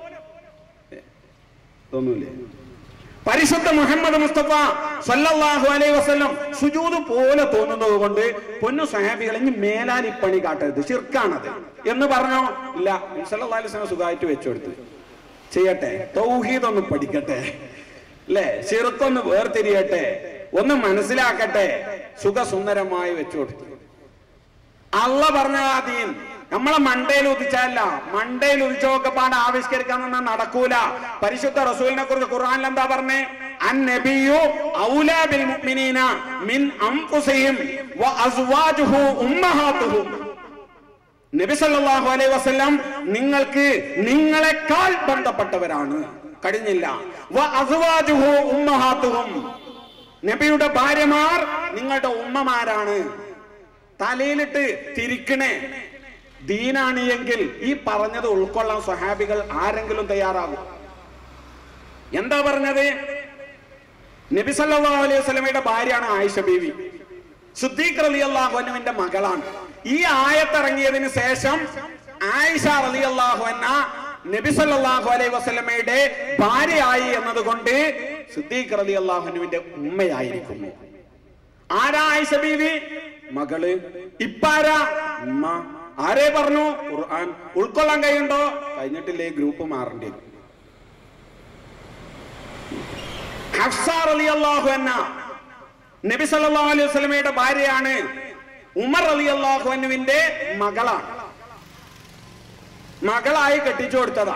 തോന്നൂലേ പരിശുദ്ധ മുഹമ്മദ് മുസ്തഫ സല്ലല്ലാഹു അലൈഹി വസല്ലം സുജൂദ് പോലെ തോന്നുന്നത് കൊണ്ട് പൊന്നു സഹാബികൾ ഇനി മേലാൽ ഈ പണി കാട്ടരുത് ശിർക്കാണത് എന്ന് പറഞ്ഞോ ഇല്ല സല്ലല്ലാഹു അലൈഹി വസല്ലം സുഖമായിട്ട് വെച്ചു കൊടുത്ത് ചെയ്യട്ടെ തൗഹീദ് ഒന്ന് പഠിക്കട്ടെ അല്ലേ ശിർക്കൊന്ന് വേർതിരിയട്ടെ ഒന്ന് മനസ്സിലാക്കട്ടെ സുഖസുന്ദരമായി വെച്ചു കൊടുത്തു അള്ള പറഞ്ഞ ആ ദീൻ നമ്മളെ മണ്ടയിൽ ഉദിച്ചല്ല മണ്ടയിൽ ഉദിച്ചൊക്കെ പാട് ആവിഷ്കരിക്കാൻ നിന്നാ നടക്കൂല പരിശുദ്ധ റസൂലിനെ കുറിച്ച് ഖുർആനിൽ എന്താ പറഞ്ഞേ അൻ നബിയു ഔലാ ബിൽ മുഅ്മിനീന മിൻ അൻഫുസിഹിം വ അസ്വാജുഹു ഉമ്മഹാത്തുഹും നബി സല്ലല്ലാഹു അലൈഹി വസല്ലം നിങ്ങൾക്ക് നിങ്ങളെക്കാൾ ബന്ധപ്പെട്ടവരാണ് കഴിഞ്ഞില്ല വ അസ്വാജുഹു ഉമ്മഹാത്തുഹും നബിയുടെ ഭാര്യമാർ നിങ്ങളുടെ ഉമ്മമാരാണ് തലയിലിട്ട് തിരിക്കണേ ദീനാണ് എങ്കിൽ ഈ പറഞ്ഞത് ഉൾക്കൊള്ളാൻ സ്വഹാബികൾ ആരെങ്കിലും തയ്യാറാകും എന്താ പറഞ്ഞത് നബി സല്ലല്ലാഹു അലൈഹി വസല്ലമയുടെ ഭാര്യയാണ് ആയിഷ ബീവി സുദ്ദീഖ് റളിയല്ലാഹു അൻഹുവിന്റെ മകളാണ് ഈ ആയത്തിറങ്ങിയതിന് ശേഷം ആയിഷ റളിയല്ലാഹു അൻഹ നബി സല്ലല്ലാഹു അലൈഹി വസല്ലമയുടെ ഭാര്യയായി എന്നതുകൊണ്ട് സുദ്ദീഖ് റളിയല്ലാഹു അൻഹുവിന്റെ ഉമ്മയായിരിക്കുന്നു ആരാ ആയിഷ ബീവി മകള് ഇപ്പാരാ ഉമ്മ ആരെ പറഞ്ഞു ഖുർആൻ ഉൾക്കൊള്ളാൻ കഴിയുണ്ടോ കഴിഞ്ഞിട്ടില്ലേ ഗ്രൂപ്പ് മാറേണ്ടി വരും ഹഫ്സ റളിയല്ലാഹു അൻഹ നബി സല്ലല്ലാഹു അലൈഹി വസല്ലമയുടെ ഭാര്യയാണ് ഉമർ റളിയല്ലാഹു അൻഹുവിന്റെ മകളാണ് മകളായി കെട്ടിച്ചു കൊടുത്തതാ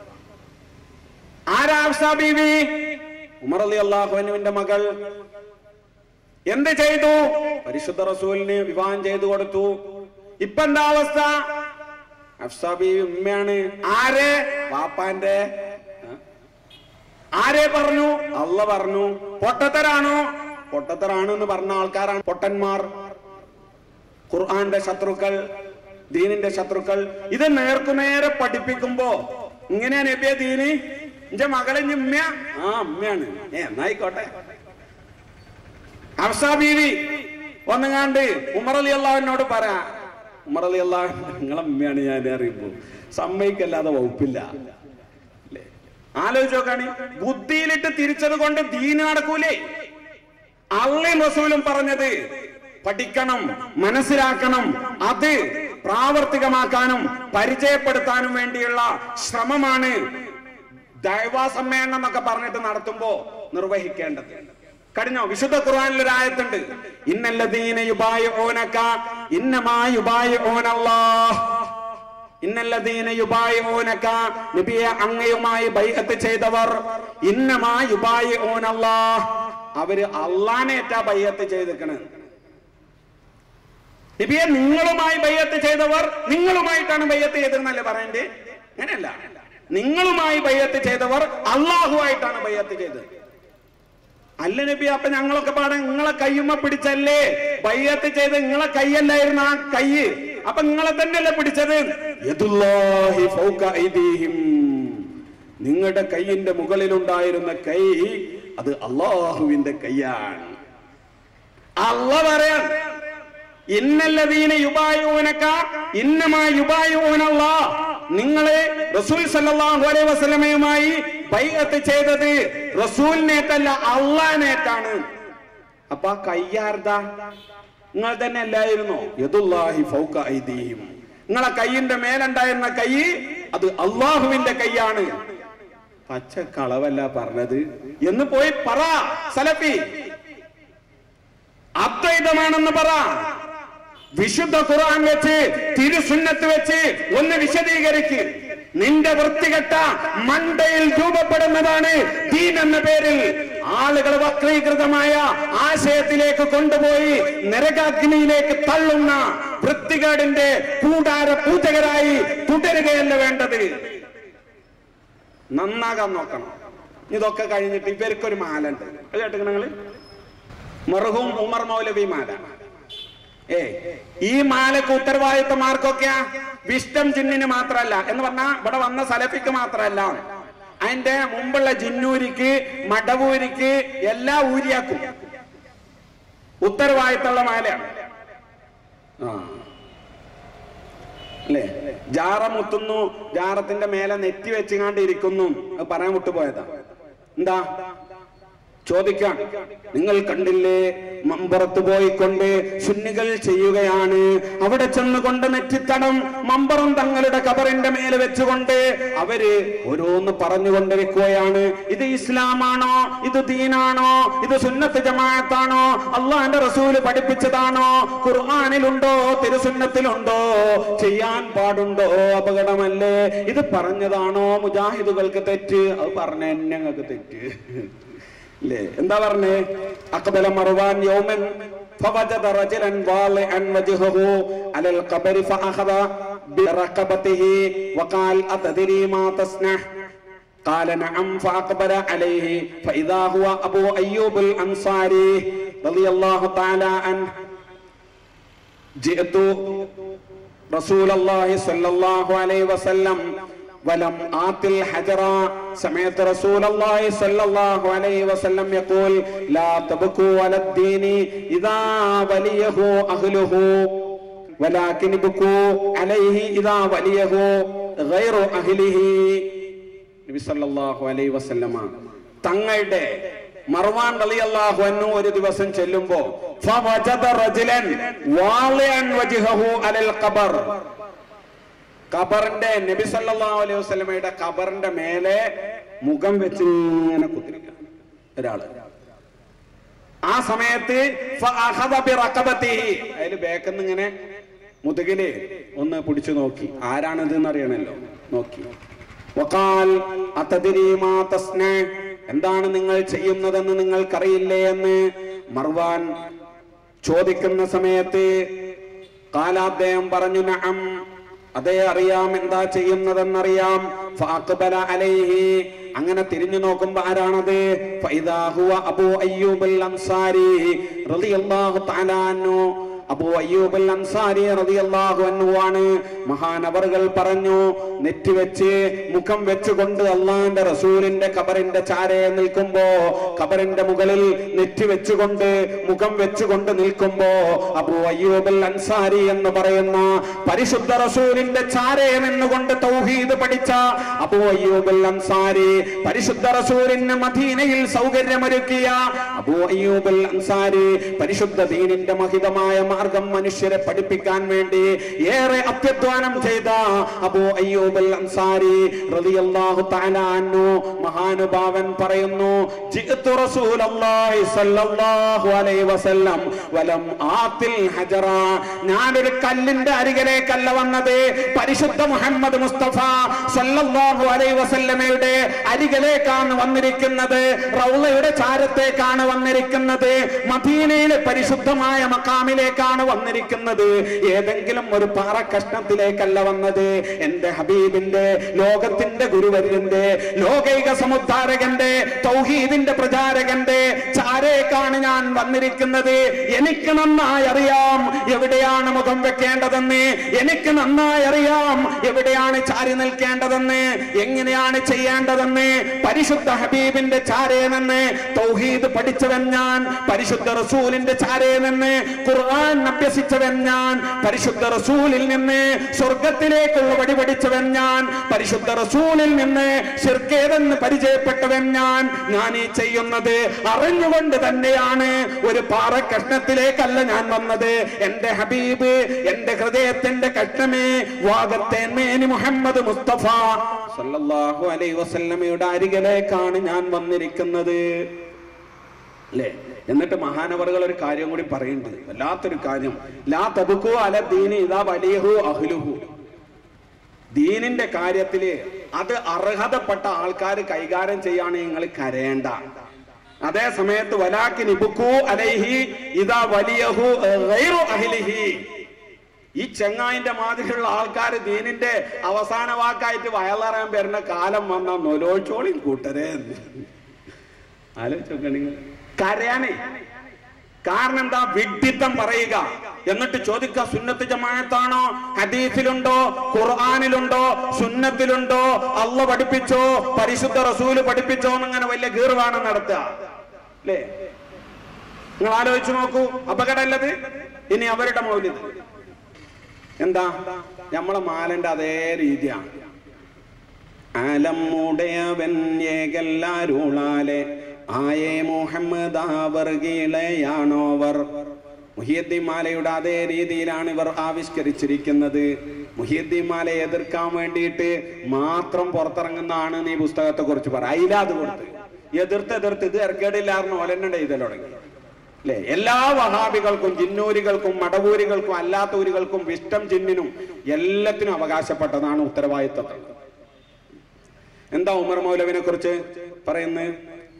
ആരാ ഹഫ്സ ബീവി ഉമർ റളിയല്ലാഹു അൻഹുവിന്റെ മകൾ എന്ത് ചെയ്തു പരിശുദ്ധ റസൂലിന് വിവാഹം ചെയ്തു കൊടുത്തു ഇപ്പൊ എന്താ അവസ്ഥ ഹഫ്സ ബീവി ഉമ്മയാണ് ആരെ പാപ്പാന്റെ ആ? ആരെ പറഞ്ഞു അല്ല പറഞ്ഞു പൊട്ടത്തരാണോ പൊട്ടത്തരാണ് എന്ന് പറഞ്ഞ ആൾക്കാരാണ് പൊട്ടന്മാർ ഖുർആന്റെ ശത്രുക്കൾ ദീനിന്റെ ശത്രുക്കൾ ഇത് നേർക്കുനേരെ പഠിപ്പിക്കുമ്പോ ഇങ്ങനെയാ നബിയ ദീന് എന്റെ മകളെ ഇനി ഉമ്മ ആ ഉമ്മയാണ് ഏ എന്നായിക്കോട്ടെ ഹഫ്സ ബീവി ഒന്നുങ്ങാണ്ട് ഉമർ അലി അള്ളാഹുവിനോട് പറ ഉമർ അലി അള്ളാഹു നിങ്ങളെ ഉമ്മയാണ് ഞാൻ അറിയുമ്പോ സമ്മതിക്കല്ലാതെ വകുപ്പില്ല അല്ലേ ആലോചിച്ച് നോക്കാണ് ബുദ്ധിയിലിട്ട് തിരിച്ചത് കൊണ്ട് ദീന് നടക്കൂലേ അള്ളയും റസൂലും പറഞ്ഞത് പഠിക്കണം മനസ്സിലാക്കണം അത് പ്രാവർത്തികമാക്കാനും പരിചയപ്പെടുത്താനും വേണ്ടിയുള്ള ശ്രമമാണ് ദൈവാ സമ്മേളനം എന്നൊക്കെ പറഞ്ഞിട്ട് നടത്തുമ്പോ നിർവഹിക്കേണ്ടത് കഴിഞ്ഞോ വിശുദ്ധ ഖുർആനിൽ ഒരു ആയത്തുണ്ട് ഇന്നല്ലദീന യുബായിഊനക ഇന്നമാ യുബായിഊനല്ലാഹ് ഇന്നല്ലദീന യുബായിഊനക നബിയെ അങ്ങയുമായി ബൈഅത്ത് ചെയ്തവർ ഇന്നമാ യുബായിഊനല്ലാഹ് അവര് അള്ളാനേറ്റാ ബൈഅത്ത് ചെയ്തിക്കണത് നബിയെ നിങ്ങളുമായി ബയ്യത്ത് ചെയ്തവർ നിങ്ങളുമായിട്ടാണ് ബയ്യത്ത് ചെയ്തതെന്നല്ലേ പറയണ്ടേ അങ്ങനെയല്ല നിങ്ങളുമായി ബയ്യത്ത് ചെയ്തവർ അള്ളാഹുവായിട്ടാണ് ബയ്യത്ത് ചെയ്തത് അല്ല നബി അപ്പൊ ഞങ്ങളൊക്കെ പാടെ നിങ്ങളെ കയ്യുമ്മ പിടിച്ചല്ലേ ബയ്യത്ത് ചെയ്ത് നിങ്ങളെ കൈയല്ലായിരുന്നു ആ കൈ അപ്പൊ നിങ്ങളെ തന്നെയല്ലേ പിടിച്ചത് യദുല്ലാഹി ഫൗക ഐദീഹിം. നിങ്ങളുടെ കൈയിന്റെ മുകളിലുണ്ടായിരുന്ന കൈ അത് അള്ളാഹുവിന്റെ കൈയാണ് അല്ല പറയാൻ ഇന്നല്ലതീന യുബായൂനക്ക ഇന്നമാ യുബായൂനല്ല നിങ്ങളെ റസൂൽ സല്ലല്ലാഹു അലൈഹി വസല്ലമയുമായി ബൈഅത്ത് ചെയ്തത് റസൂലിനേറ്റല്ല അള്ളാനേറ്റാണ് അപ്പൊ ആ കയ്യാർദാ നിങ്ങൾ തന്നെ അല്ലായിരുന്നോ യദുല്ലാഹി ഫൗക ഐദീഹിം നിങ്ങളെ കൈയിന്റെ മേലുണ്ടായിരുന്ന കൈ അത് അള്ളാഹുവിന്റെ കൈയാണ് പച്ച കളവല്ല പറഞ്ഞത് എന്ന് പോയി പറ സലഫി അദ്വൈതമാണെന്ന് പറ വിശുദ്ധ ഖുർആൻ വെച്ച് തിരുസുന്നത്ത് വെച്ച് ഒന്ന് വിശദീകരിക്ക് നിന്റെ വൃത്തികെട്ട മണ്ടയിൽ രൂപപ്പെടുന്നതാണ് ദീൻ എന്ന പേരിൽ ആളുകൾ വക്രീകൃതമായ ആശയത്തിലേക്ക് കൊണ്ടുപോയി നരകാഗ്നിയിലേക്ക് തള്ളുന്ന വൃത്തികേടിന്റെ കൂടാര പൂജകരായി തുടരുകയല്ല വേണ്ടത് നന്നാകാൻ നോക്കണം ഇതൊക്കെ കഴിഞ്ഞിട്ട് ഇവർക്കൊരു മാലുണ്ട് അത് കേട്ടിക്കണ നിങ്ങള് മർഹൂം ഉമർ മൗലവി മാല ഏ ഈ മാലക്ക് ഉത്തരവാദിത്വം ആർക്കൊക്കെയാ വിഷ്ടം ജിന്നിന് മാത്രല്ല എന്ന് പറഞ്ഞാൽ ഇവിടെ വന്ന സലഫിക്ക് മാത്രല്ല അതിന്റെ മുമ്പുള്ള ജിന്നൂരിക്ക് മടവൂരിക്ക് എല്ലാ ഊരിയാക്കും ഉത്തരവാദിത്തമുള്ള മാലയാണ് ആ അല്ലേ ജാറ മുത്തുന്നു ജാറത്തിന്റെ മേലെ നെറ്റി വെച്ചുകാണ്ട് ഇരിക്കുന്നു അത് പറയാൻ വിട്ടുപോയതാ എന്താ ചോദിക്കാം നിങ്ങൾ കണ്ടില്ലേ മമ്പറത്ത് പോയിക്കൊണ്ട് സുന്നികൾ ചെയ്യുകയാണ് അവിടെ ചെന്നുകൊണ്ട് നെറ്റിത്തടം മമ്പറം തങ്ങളുടെ കബറിന്റെ മേലെ വെച്ചുകൊണ്ട് അവര് ഓരോന്ന് പറഞ്ഞുകൊണ്ടിരിക്കുകയാണ് ഇത് ഇസ്ലാമാണോ ഇത് ദീനാണോ ഇത് സുന്നത്ത് ജമാഅത്താണോ അള്ളാന്റെ റസൂല് പഠിപ്പിച്ചതാണോ ഖുർആാനിലുണ്ടോ തിരുസുന്നത്തിലുണ്ടോ ചെയ്യാൻ പാടുണ്ടോ അപകടമല്ലേ ഇത് പറഞ്ഞതാണോ മുജാഹിദുകൾക്ക് തെറ്റ് അത് പറഞ്ഞ ഞങ്ങൾക്ക് തെറ്റ് അല്ലേ എന്താ പറഞ്ഞേ അക്ബല മർവാൻ യൗമൻ فوجد رجلا والعا وجهه على القبر فأخذ برقبته وقال أتدري ما تصنع قال نعم فأقبل عليه فإذا هو أبو أيوب الأنصاري رضي الله تعالى عنه جئت رسول الله صلى الله عليه وسلم ولم آت الحجر سمعت رسول الله صلى الله عليه وسلم يقول لا تبكوا على الدين إذا وليه أهله ولكن بكوا عليه إذا وليه غير أهله നബി സല്ലല്ലാഹു അലൈഹി വസല്ലമ തങ്ങളുടെ മർവാൻ റളിയല്ലാഹു അൻഹു ഒരു ദിവസം ചെല്ലുമ്പോ ഫവജദ റജുലൻ വാളിഅൻ വജ്ഹഹു അലൽ ഖബർ ഖബറിന്റെ നബി സല്ലല്ലാഹു അലൈഹി വസല്ലമയുടെ ഖബറിന്റെ മേലെ മുഖം വെച്ച് ഇങ്ങനെ കുത്തിരിക്കുക ഒരാള് ആ സമയത്ത് ഫഅഖദ ബിറഖബതിഹി അതിൽ ബേക്കെന്ന് ഇങ്ങനെ മുതുകില് ഒന്ന് പിടിച്ചു നോക്കി ആരാണിത് എന്നറിയണല്ലോ നോക്കി വഖാൽ അതദ്രി മാ തസ്ന എന്താണ് നിങ്ങൾ ചെയ്യുന്നതെന്ന് നിങ്ങൾക്കറിയില്ലേ എന്ന് മർവാൻ ചോദിക്കുന്ന സമയത്ത് കാലാദ്ദേഹം പറഞ്ഞു നഅം അതേ അറിയാം എന്താ ചെയ്യുന്നതെന്നറിയാം ഫഅഖ്ബല അലൈഹി അങ്ങനെ തിരിഞ്ഞു നോക്കുമ്പോ ആരാണത് ഫഇദാ ഹുവ അബൂ അയ്യൂബൽ അൻസാരി റളിയല്ലാഹു തആല അൻഹു അബൂ അയ്യൂബ് അൽ അൻസാരി റളിയല്ലാഹു അൻഹു ആണ് മഹാനവറുകൾ പറഞ്ഞു നെറ്റി വെച്ച് മുഖം വെച്ചുകൊണ്ട് അള്ളാന്റെ റസൂലിന്റെ ഖബറിന്റെ ചാരെ നിൽക്കുമ്പോ ഖബറിന്റെ മുകളിൽ നെറ്റി വെച്ചുകൊണ്ട് മുഖം വെച്ചുകൊണ്ട് നിൽക്കുമ്പോ അബൂ അയ്യൂബ് അൽ അൻസാരി എന്ന് പറയുന്ന പരിശുദ്ധ റസൂലിന്റെ ചാരെ നിന്നുകൊണ്ട് തൗഹീദ് പഠിച്ച അബൂ അയ്യൂബ് അൽ അൻസാരി പരിശുദ്ധ റസൂലിന് മദീനയിൽ സൗകര്യമൊരുക്കിയ അബൂ അയ്യൂബൽ അൻസാരി പരിശുദ്ധ ദീനിന്റെ മഹിതമായ മാർഗം മനുഷ്യരെ പഠിപ്പിക്കാൻ വേണ്ടി ഏറെ അത്യധ്വാനം ചെയ്ത അബൂ അയ്യൂബൽ അൻസാരി റളിയല്ലാഹു തആല അൻഹു മഹാനുഭാവൻ പറയുന്നു ജിഅ്തു റസൂലല്ലാഹി സ്വല്ലല്ലാഹു അലൈഹി വസല്ലം വലം ആത്തിൽ ഹജറ ഞാനൊരു കല്ലിന്റെ അരികിലേക്കല്ല വന്നത് പരിശുദ്ധ മുഹമ്മദ് മുസ്തഫ സല്ലല്ലാഹു അലൈഹി വസല്ലമയുടെ അരികിലേക്കാണ് വന്നിരിക്കുന്നത് റൗളയുടെ ചാരത്തേക്കാണ് വന്നിരിക്കുന്നത് മദീനയിലെ പരിശുദ്ധമായ മക്കാമിലേക്കാണ് വന്നിരിക്കുന്നത് ഏതെങ്കിലും ഒരു പാറ കഷ്ണത്തിലേക്കല്ല വന്നത് എന്റെ ഹബീബിന്റെ ലോകത്തിന്റെ ഗുരുവര്യന്റെ ലോകൈക സമുദ്ധാരകന്റെ തൗഹീദിന്റെ പ്രചാരകന്റെ ചാരേക്കാണ് ഞാൻ വന്നിരിക്കുന്നത് എനിക്ക് നന്നായി അറിയാം എവിടെയാണ് മുഖം വെക്കേണ്ടതെന്ന് എനിക്ക് നന്നായി അറിയാം എവിടെയാണ് ചാരി നിൽക്കേണ്ടതെന്ന് എങ്ങനെയാണ് ചെയ്യേണ്ടതെന്ന് പരിശുദ്ധ ഹബീബിന്റെ ചാരേ നിന്ന് തൗഹീദ് പഠിച്ചവൻ ഞാൻ പരിശുദ്ധ റസൂലിന്റെ ചാരേ നിന്ന് ഖുർആൻ അഭ്യസിച്ചവൻ ഞാൻ പരിശുദ്ധ റസൂലിൽ നിന്ന് സ്വർഗത്തിലേക്കുള്ള വഴി പഠിച്ചവൻ ഞാൻ പരിശുദ്ധ റസൂലിൽ നിന്ന് ശിർക്കേതെന്ന് പരിചയപ്പെട്ടവൻ ഞാൻ ഞാൻ ഈ ചെയ്യുന്നത് അറിഞ്ഞുകൊണ്ട് തന്നെയാണ് ഒരു പാറ കഷ്ണത്തിലേക്കല്ല ഞാൻ വന്നത് എന്റെ ഹബീബ് എന്റെ ഹൃദയത്തിന്റെ കഷ്ണമേ വാഗത്തേന്മേനി മുഹമ്മദ് മുസ്തഫ സല്ലല്ലാഹു അലൈഹി വസല്ലമയുടെ അരികിലേക്കാണ് ഞാൻ വന്നിരിക്കുന്നത് അല്ലേ എന്നിട്ട് മഹാനവറുകൾ ഒരു കാര്യം കൂടി പറയുന്നുണ്ട് വല്ലാത്തൊരു കാര്യം ലാ തബുക്കു അല ദീനി ഇതാ വലിയഹു അഹ്ലുഹു ദീനിന്റെ കാര്യത്തില് അത് അർഹതപ്പെട്ട ആൾക്കാർ കൈകാര്യം ചെയ്യാണ് നിങ്ങൾ കരയേണ്ട അതേ സമയത്ത് വലാക്കി നിബുക്കു അലൈഹി ഇതാ വലിയഹു ഗൈറു അഹ്ലിഹി ഈ ചെങ്ങായിന്റെ മാതിരിയുള്ള ആൾക്കാർ ദീനിന്റെ അവസാന വാക്കായിട്ട് വയലറിയാൻ വരുന്ന കാലം വന്ന നൊലോച്ചോളിയും കൂട്ടരേ ആലോചിച്ചോക്കെ നിങ്ങൾ കരയാനേ കാരണം എന്താ വിഡ്ഢിത്തം പറയുക എന്നിട്ട് ചോദിക്കുക സുന്നത്ത് ജമാഅത്താണോ ഹദീസിലുണ്ടോ ഖുർആാനിലുണ്ടോ സുന്നത്തിലുണ്ടോ അള്ള പഠിപ്പിച്ചോ പരിശുദ്ധ റസൂല് പഠിപ്പിച്ചോ എന്നിങ്ങനെ വലിയ ഗീർവാണം നടത്തുക അല്ലേ നിങ്ങൾ ആലോചിച്ചു നോക്കൂ അപകടമല്ലത് ഇനി അവരുടെ മൗലിത് എന്താ നമ്മളെ മാലന്റെ അതേ രീതിയാണ് ആലമ്മുടയവൻ ഏകല്ലാരുളാലെ ആയേ മുഹമ്മദ് ആവർഗീളയാണോവർ മുഹിയദ്ദീൻ മാലയുടെ അതേ രീതിയിലാണ് ഇവർ ആവിഷ്കരിച്ചിരിക്കുന്നത് മുഹിയദ്ദീൻ മാലയെ എതിർക്കാൻ വേണ്ടിയിട്ട് മാത്രം പുറത്തിറങ്ങുന്നതാണ് നീ പുസ്തകത്തെ കുറിച്ച് പറ അയിലാത് കൊടുത്ത് എതിർത്ത് എതിർത്ത് ഇത് ഇറക്കേടില്ലായിരുന്നു ഓലെന്നെ എഴുതൽ തുടങ്ങി അല്ലെ എല്ലാ വഹാബികൾക്കും ജിന്നൂരികൾക്കും മടവൂരികൾക്കും അല്ലാത്തൂരികൾക്കും വിഷ്ടം ജിന്നിനും എല്ലാത്തിനും അവകാശപ്പെട്ടതാണ് ഉത്തരവാദിത്തം എന്താ ഉമർ മൗലവിനെ കുറിച്ച് പറയുന്നത്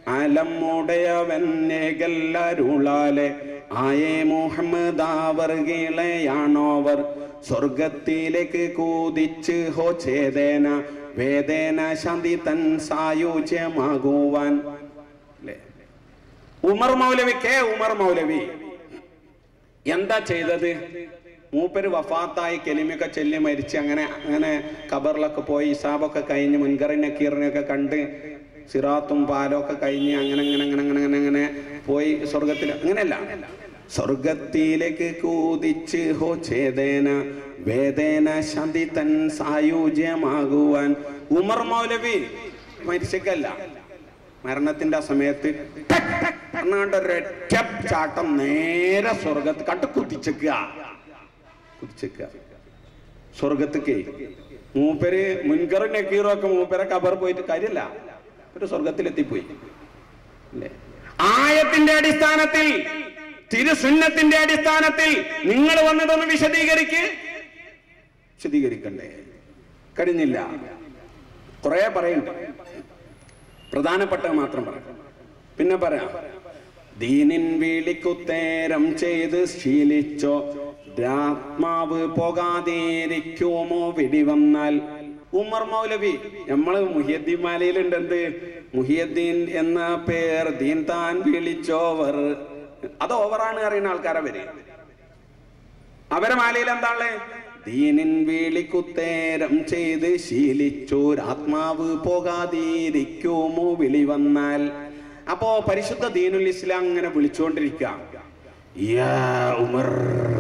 അലമുടയവന്നേകല്ലരുളാലെ ആയേ മുഹമ്മദ് ആവർഗീളയാണോവർ സ്വർഗത്തിലേക്ക് കൂതിച്ച് ഹോ ഛേദേന വേദേന ശാന്തി തൻ സായുജ്യമാകുവാൻ അല്ലേ ഉമർ മൗലവി കെ ഉമർ മൗലവി എന്താ ചെയ്തത് മൂപ്പര് വഫാത്തായി കെലിമയൊക്കെ ചൊല്ലി മരിച്ച് അങ്ങനെ അങ്ങനെ ഖബറിലൊക്കെ പോയി ഇസാബൊക്കെ കഴിഞ്ഞ് മുൻകറി നക്കീറിനെയൊക്കെ കണ്ട് സിറാത്തും പാലും ഒക്കെ കഴിഞ്ഞ് അങ്ങനെ അങ്ങനെ അങ്ങനെ അങ്ങനെ അങ്ങനെ അങ്ങനെ പോയി സ്വർഗത്തിൽ അങ്ങനെയല്ല സ്വർഗത്തിലേക്ക് കൂതിച്ച് ഹോ ഛേദേന വേദേന ശാന്തി തൻ സായുജ്യമാകുവാൻ ഉമർ മൗലവി മരിച്ചക്കല്ല മരണത്തിന്റെ ആ സമയത്ത് ടക്ക് ടക്ക് പറഞ്ഞാണ്ട് ഒരൊറ്റ ചാട്ടം നേരെ സ്വർഗത്ത് കണ്ട് കുതിച്ചേക്കുക കുതിച്ചേക്കുക സ്വർഗത്തേക്ക് മൂപ്പര് മുൻകർ നക്കീറും ഒക്കെ മൂപ്പരെ കബർ പോയിട്ട് കാര്യമില്ല ഒരു സ്വർഗത്തിലെത്തിപ്പോയി അല്ലേ ആയത്തിന്റെ അടിസ്ഥാനത്തിൽ തിരുസുന്നത്തിന്റെ അടിസ്ഥാനത്തിൽ നിങ്ങൾ വന്നതൊന്ന് വിശദീകരിക്ക് വിശദീകരിക്കണ്ടേ കഴിഞ്ഞില്ല കുറെ പറയുന്നുണ്ട് പ്രധാനപ്പെട്ട മാത്രം പറയാം പിന്നെ പറയാം ദീനിൻ വിളിക്കുത്തേരം ചെയ്ത് ശീലിച്ചോ രാത്മാവ് പോകാതിരിക്കുമോ വെടിവന്നാൽ ഉമർ മൗലവി നമ്മള് മുഹിയദ്ദീൻ മാലയിലുണ്ട് എന്ത് മുഹിയദ്ദീൻ എന്ന പേർ ദീൻ താൻ വിളിച്ചോവർ അത് ഓവറാണ് അറിയുന്ന ആൾക്കാരെ വരെ അവരെ മാലയിൽ എന്താണ് ദീനിൻ വിളിക്കുത്തേരം ചെയ്ത് ശീലിച്ചോരാത്മാവ് പോകാതിരിക്കുമോ വിളി വന്നാൽ അപ്പോ പരിശുദ്ധ ദീനുൽ ഇസ്ലാം ഇങ്ങനെ വിളിച്ചുകൊണ്ടിരിക്കുക യാ ഉമർ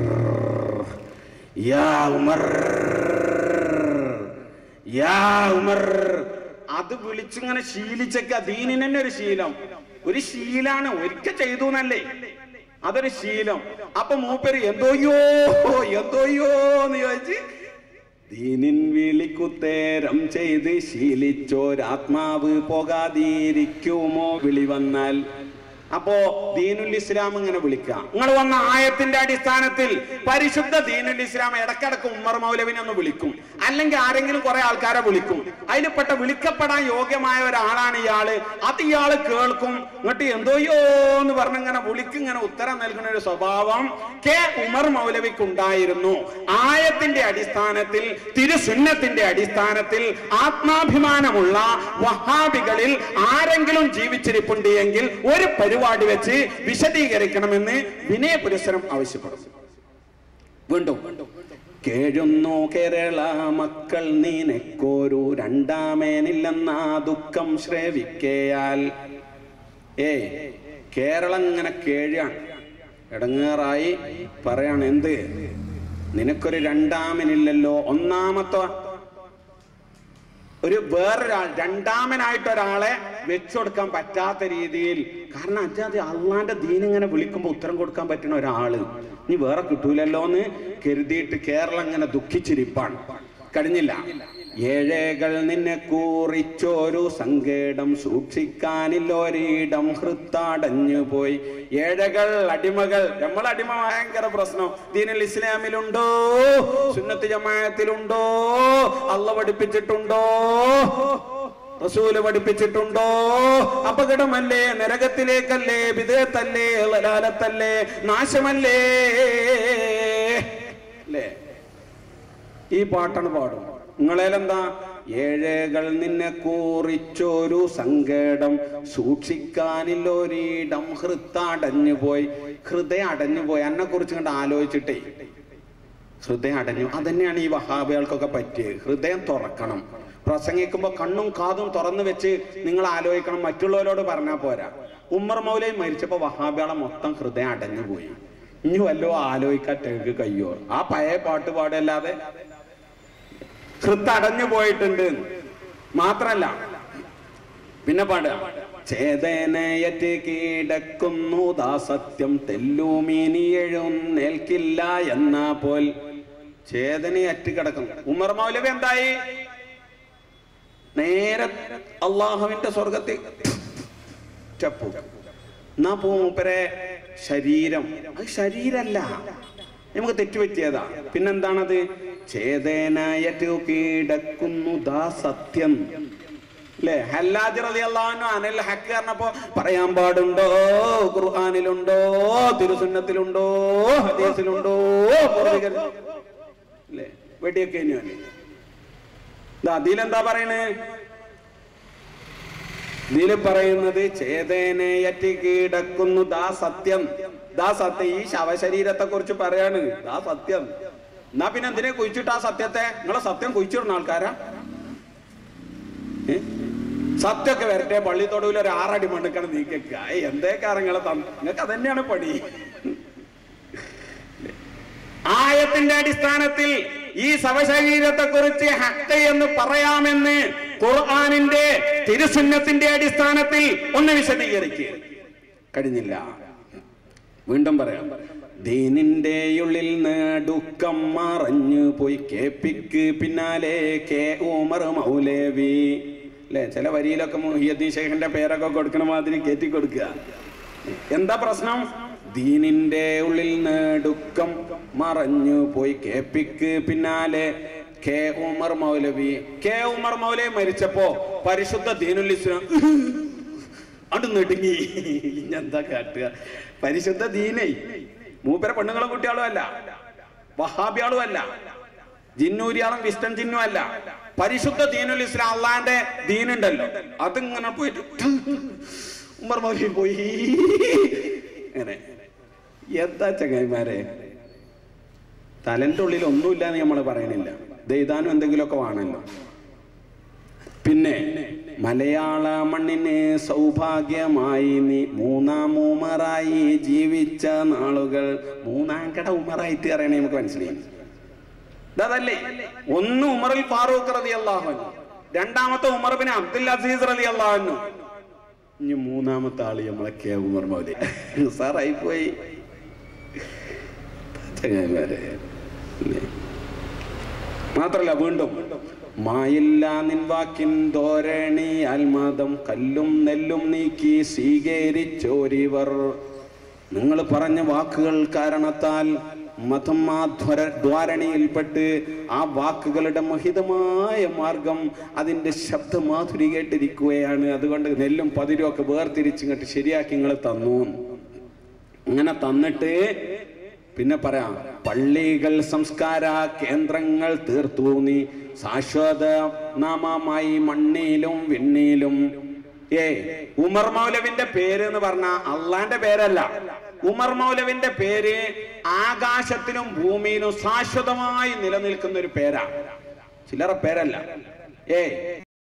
യാ ഉമർ യാ ഉമർ അത് വിളിച്ചിങ്ങനെ ശീലിച്ചൊക്കെ ദീനിന് തന്നെ ഒരു ശീലം ഒരു ശീലാണ് ഒരിക്കൽ ചെയ്തു എന്നല്ലേ അതൊരു ശീലം അപ്പൊ മൂപ്പര് എന്തോയ്യോ എന്തോയ്യോ എന്ന് ചോദിച്ച് ദീനിൻ വിളിക്കുത്തേരം ചെയ്ത് ശീലിച്ചോരാത്മാവ് പോകാതിരിക്കുമോ വിളി വന്നാൽ അപ്പോ ദീനുൽ ഇസ്ലാം ഇങ്ങനെ വിളിക്കാം നിങ്ങൾ വന്ന ആയത്തിന്റെ അടിസ്ഥാനത്തിൽ പരിശുദ്ധ ദീനുൽ ഇസ്ലാം ഇടക്കിടക്ക് ഉമ്മർ മൗലവിനെ ഒന്ന് വിളിക്കും അല്ലെങ്കിൽ ആരെങ്കിലും കുറെ ആൾക്കാരെ വിളിക്കും അതിൽപ്പെട്ട വിളിക്കപ്പെടാൻ യോഗ്യമായ ഒരാളാണ് ഇയാള് അത് ഇയാള് കേൾക്കും എന്നിട്ട് എന്തോയോ എന്ന് പറഞ്ഞ് ഇങ്ങനെ വിളിക്കും ഇങ്ങനെ ഉത്തരം നൽകുന്ന ഒരു സ്വഭാവം കെ ഉമർ മൗലവിക്ക് ഉണ്ടായിരുന്നു ആയത്തിന്റെ അടിസ്ഥാനത്തിൽ തിരുസുന്നത്തിന്റെ അടിസ്ഥാനത്തിൽ ആത്മാഭിമാനമുള്ള വഹാബികളിൽ ആരെങ്കിലും ജീവിച്ചിരിപ്പുണ്ട് എങ്കിൽ ഒരു പരിപാടി വെച്ച് വിശദീകരിക്കണമെന്ന് വിനയ പുരസ്സരം ആവശ്യപ്പെടുന്നു വീണ്ടും കേഴുന്നു കേരള മക്കൾ നിനക്കൊരു രണ്ടാമേനില്ലെന്ന ദുഃഖം ശ്രവിക്കയാൽ ഏ കേരളം ഇങ്ങനെ കേഴാണ് ഇടങ്ങേറായി പറയാണ് എന്ത് നിനക്കൊരു രണ്ടാമനില്ലല്ലോ ഒന്നാമത്തെ ഒരു വേറൊരാൾ രണ്ടാമനായിട്ട് ഒരാളെ വെച്ചുകൊടുക്കാൻ പറ്റാത്ത രീതിയിൽ കാരണം അജാതി അള്ളാന്റെ ദീൻ ഇങ്ങനെ വിളിക്കുമ്പോൾ ഉത്തരം കൊടുക്കാൻ പറ്റുന്ന ഒരാള് ഇനി വേറെ കിട്ടൂലല്ലോ എന്ന് കരുതിയിട്ട് കേരളം ഇങ്ങനെ ദുഃഖിച്ചിരിപ്പാണ് കഴിഞ്ഞില്ല ഏഴേകൾ നിന്നെ കൂറിച്ചോരു സങ്കേടം സൂക്ഷിക്കാനില്ലൊരിടം ഹൃത്താടഞ്ഞു പോയി ഏഴകൾ അടിമകൾ നമ്മൾ അടിമ ഭയങ്കര പ്രശ്നം ദീനുൽ ഇസ്ലാമിലുണ്ടോ സുന്നത്ത് ജമാഅത്തിലുണ്ടോ അള്ള പഠിപ്പിച്ചിട്ടുണ്ടോ റസൂല് പഠിപ്പിച്ചിട്ടുണ്ടോ അപകടമല്ലേ നരകത്തിലേക്കല്ലേ വിദേഹത്തല്ലേ ലലാലത്തല്ലേ നാശമല്ലേ അല്ലേ ഈ പാട്ടാണ് പാടും നിങ്ങളേലെന്താ ഏഴേകൾ നിന്നെ കൂറിച്ചൊരു സങ്കടം സൂക്ഷിക്കാനില്ലൊരിടം ഹൃത്തടഞ്ഞു പോയി ഹൃദയം അടഞ്ഞു പോയി എന്നെ കുറിച്ച് കണ്ട് ആലോചിച്ചിട്ടേ ഹൃദയം അടഞ്ഞു അതന്നെയാണ് ഈ വഹാബികൾക്കൊക്കെ പറ്റിയത് ഹൃദയം തുറക്കണം പ്രസംഗിക്കുമ്പോൾ കണ്ണും കാതും തുറന്നു വെച്ച് നിങ്ങൾ ആലോചിക്കണം മറ്റുള്ളവരോട് പറഞ്ഞാൽ പോരാ ഉമ്മർ മൗലയും മരിച്ചപ്പോൾ വഹാബികളെ മൊത്തം ഹൃദയം അടഞ്ഞു പോയി ഇനി വല്ലോ ആലോചിക്കട്ടേക്ക് കയ്യോ ആ പഴയ പാട്ട് പാടല്ലാതെ ഹൃത്തടഞ്ഞു പോയിട്ടുണ്ട് മാത്രല്ല പിന്നെ പാടുക ചേതനയറ്റ് കീടക്കുന്നു ദാസത്യം തെല്ലുമീനി എഴുന്നേൽക്കില്ല എന്ന പോൽ ചേതനയറ്റ് കിടക്കുന്നു ഉമർ മൗലവി എന്തായി നേരെ അള്ളാഹുവിന്റെ സ്വർഗത്തിൽ ചപ്പു എന്നാ പോ മൂപ്പരെ ശരീരം അത് ശരീരല്ല നമുക്ക് തെറ്റുപറ്റിയതാ പിന്നെന്താണത് ചേതനയറ്റു കീടക്കുന്നു ദാ സത്യം അല്ലേ ഹല്ലാജ് റളിയല്ലാഹു അനിൽ ഹക്ക് പറഞ്ഞപ്പോ പറയാൻ പാടുണ്ടോ ഖുർആനിലുണ്ടോ തിരുസുന്നത്തിലുണ്ടോ ഹദീസിലുണ്ടോ പൂർവികർ അല്ലേ വെടിയൊക്കെ ഞാൻ അതിലെന്താ പറയണേ ഇതിൽ പറയുന്നത് ചേതനയറ്റ് കീടക്കുന്നു ദാ സത്യം ദാ സത്യം ഈ ശവശരീരത്തെ കുറിച്ച് പറയാണ് ദാ സത്യം എന്നാ പിന്നെ എന്തിനെ കുഴിച്ചിട്ട് ആ സത്യത്തെ നിങ്ങളെ സത്യം കുഴിച്ചിടുന്ന ആൾക്കാരാ ഏ? സത്യമൊക്കെ വരട്ടെ പള്ളിത്തൊടുവിൽ ഒരു ആറടി മണ്ണുക്കണം നീക്കുക എന്തേക്കാ നിങ്ങളെ നിങ്ങൾക്ക് അതന്നെയാണ് പണി ആയത്തിന്റെ അടിസ്ഥാനത്തിൽ ഈ ശവശരീരത്തെ കുറിച്ച് ഹക്ത എന്ന് പറയാമെന്ന് ഖുർആാനിന്റെ തിരുസുന്നത്തിന്റെ അടിസ്ഥാനത്തിൽ ഒന്ന് വിശദീകരിക്കുക കഴിഞ്ഞില്ല വീണ്ടും പറയാം ദീനിന്റെ ഉള്ളിൽ നെടുക്കം മറഞ്ഞു പോയി കേപ്പിക്ക് പിന്നാലെ കെ ഉമർ മൗലേവി അല്ലെ ചില വരിയിലൊക്കെ മുഹിയദ്ദീൻ ഷെയ്ഖിന്റെ പേരൊക്കെ കൊടുക്കണ മാതിരി കയറ്റി കൊടുക്കുക എന്താ പ്രശ്നം ദീനിന്റെ ഉള്ളിൽ നെടുക്കം മറഞ്ഞു പോയി കേപ്പിക്ക് പിന്നാലെ കെ ഉമർ മൗലവി കെ ഉമർ മൗലവി മരിച്ചപ്പോ പരിശുദ്ധ ദീനുൽ ഇസ്ലാം അണ്ട് നെടുങ്ങി എന്താ കാട്ടുക പരിശുദ്ധ ദീനേ മൂപ്പര പെണ്ണുങ്ങളും കുട്ടികളും അല്ല വഹാബിയാളും അല്ല ജിന്നൂരിയാളും വിസ്റ്റൻ ജിന്നും അല്ല പരിശുദ്ധ ദീനുൽ ഇസ്ലാം അള്ളാന്റെ ദീനുണ്ടല്ലോ അതിങ്ങനെ പോയിട്ട് ഉമർ മൗലി പോയി അങ്ങനെ എന്താ ചങ്ങായിമാരെ തലന്റെ ഉള്ളിൽ ഒന്നുമില്ല എന്ന് നമ്മൾ പറയണില്ല ദൈതാനും എന്തെങ്കിലുമൊക്കെ വേണമല്ലോ പിന്നെ മലയാള മണ്ണിന് സൗഭാഗ്യമായി നീ മൂന്നാം ഉമറായി ജീവിച്ച നാളുകൾ മൂന്നാം കട ഉമറായിട്ട് അറിയണേ നമുക്ക് മനസ്സിലായി അതല്ലേ ഒന്ന് ഉമറിൽ ഫാറൂഖ് റതി അള്ളാഹു രണ്ടാമത്തെ ഉമർ ബിൻ അബ്ദുൽ അസീസ് റലി അള്ളാഹു ഇനി മൂന്നാമത്തെ ആള് നമ്മളെ കെ ഉമർ മൗലി സാറായി പോയി ചങ്ങായിമാരെ ഇല്ലേ? മാത്രല്ല വീണ്ടും മായില്ല നിൻ വാക്കിൻ ധോരണി അൽമതം കല്ലും നെല്ലും നീക്കി സ്വീകരിച്ചോരിവർ നിങ്ങൾ പറഞ്ഞ വാക്കുകൾ കാരണത്താൽ മതം ആ ധ്വര ദ്വാരണിയിൽപ്പെട്ട് ആ വാക്കുകളുടെ മഹിതമായ മാർഗം അതിൻ്റെ ശബ്ദമാധുരി കേട്ടിരിക്കുകയാണ് അതുകൊണ്ട് നെല്ലും പതിരും ഒക്കെ വേർതിരിച്ചിങ്ങോട്ട് ശരിയാക്കി നിങ്ങൾ തന്നു അങ്ങനെ തന്നിട്ട് പിന്നെ പറയാം പള്ളികൾ സംസ്കാര കേന്ദ്രങ്ങൾ തീർത്തു നീ ശാശ്വത നാമമായി മണ്ണിലും വിണ്ണിലും ഏ ഉമർ മൗലവിന്റെ പേര് എന്ന് പറഞ്ഞ അള്ളാന്റെ പേരല്ല ഉമർ മൗലവിന്റെ പേര് ആകാശത്തിലും ഭൂമിയിലും ശാശ്വതമായി നിലനിൽക്കുന്ന ഒരു പേരാ ചില്ലറ പേരല്ല ഏ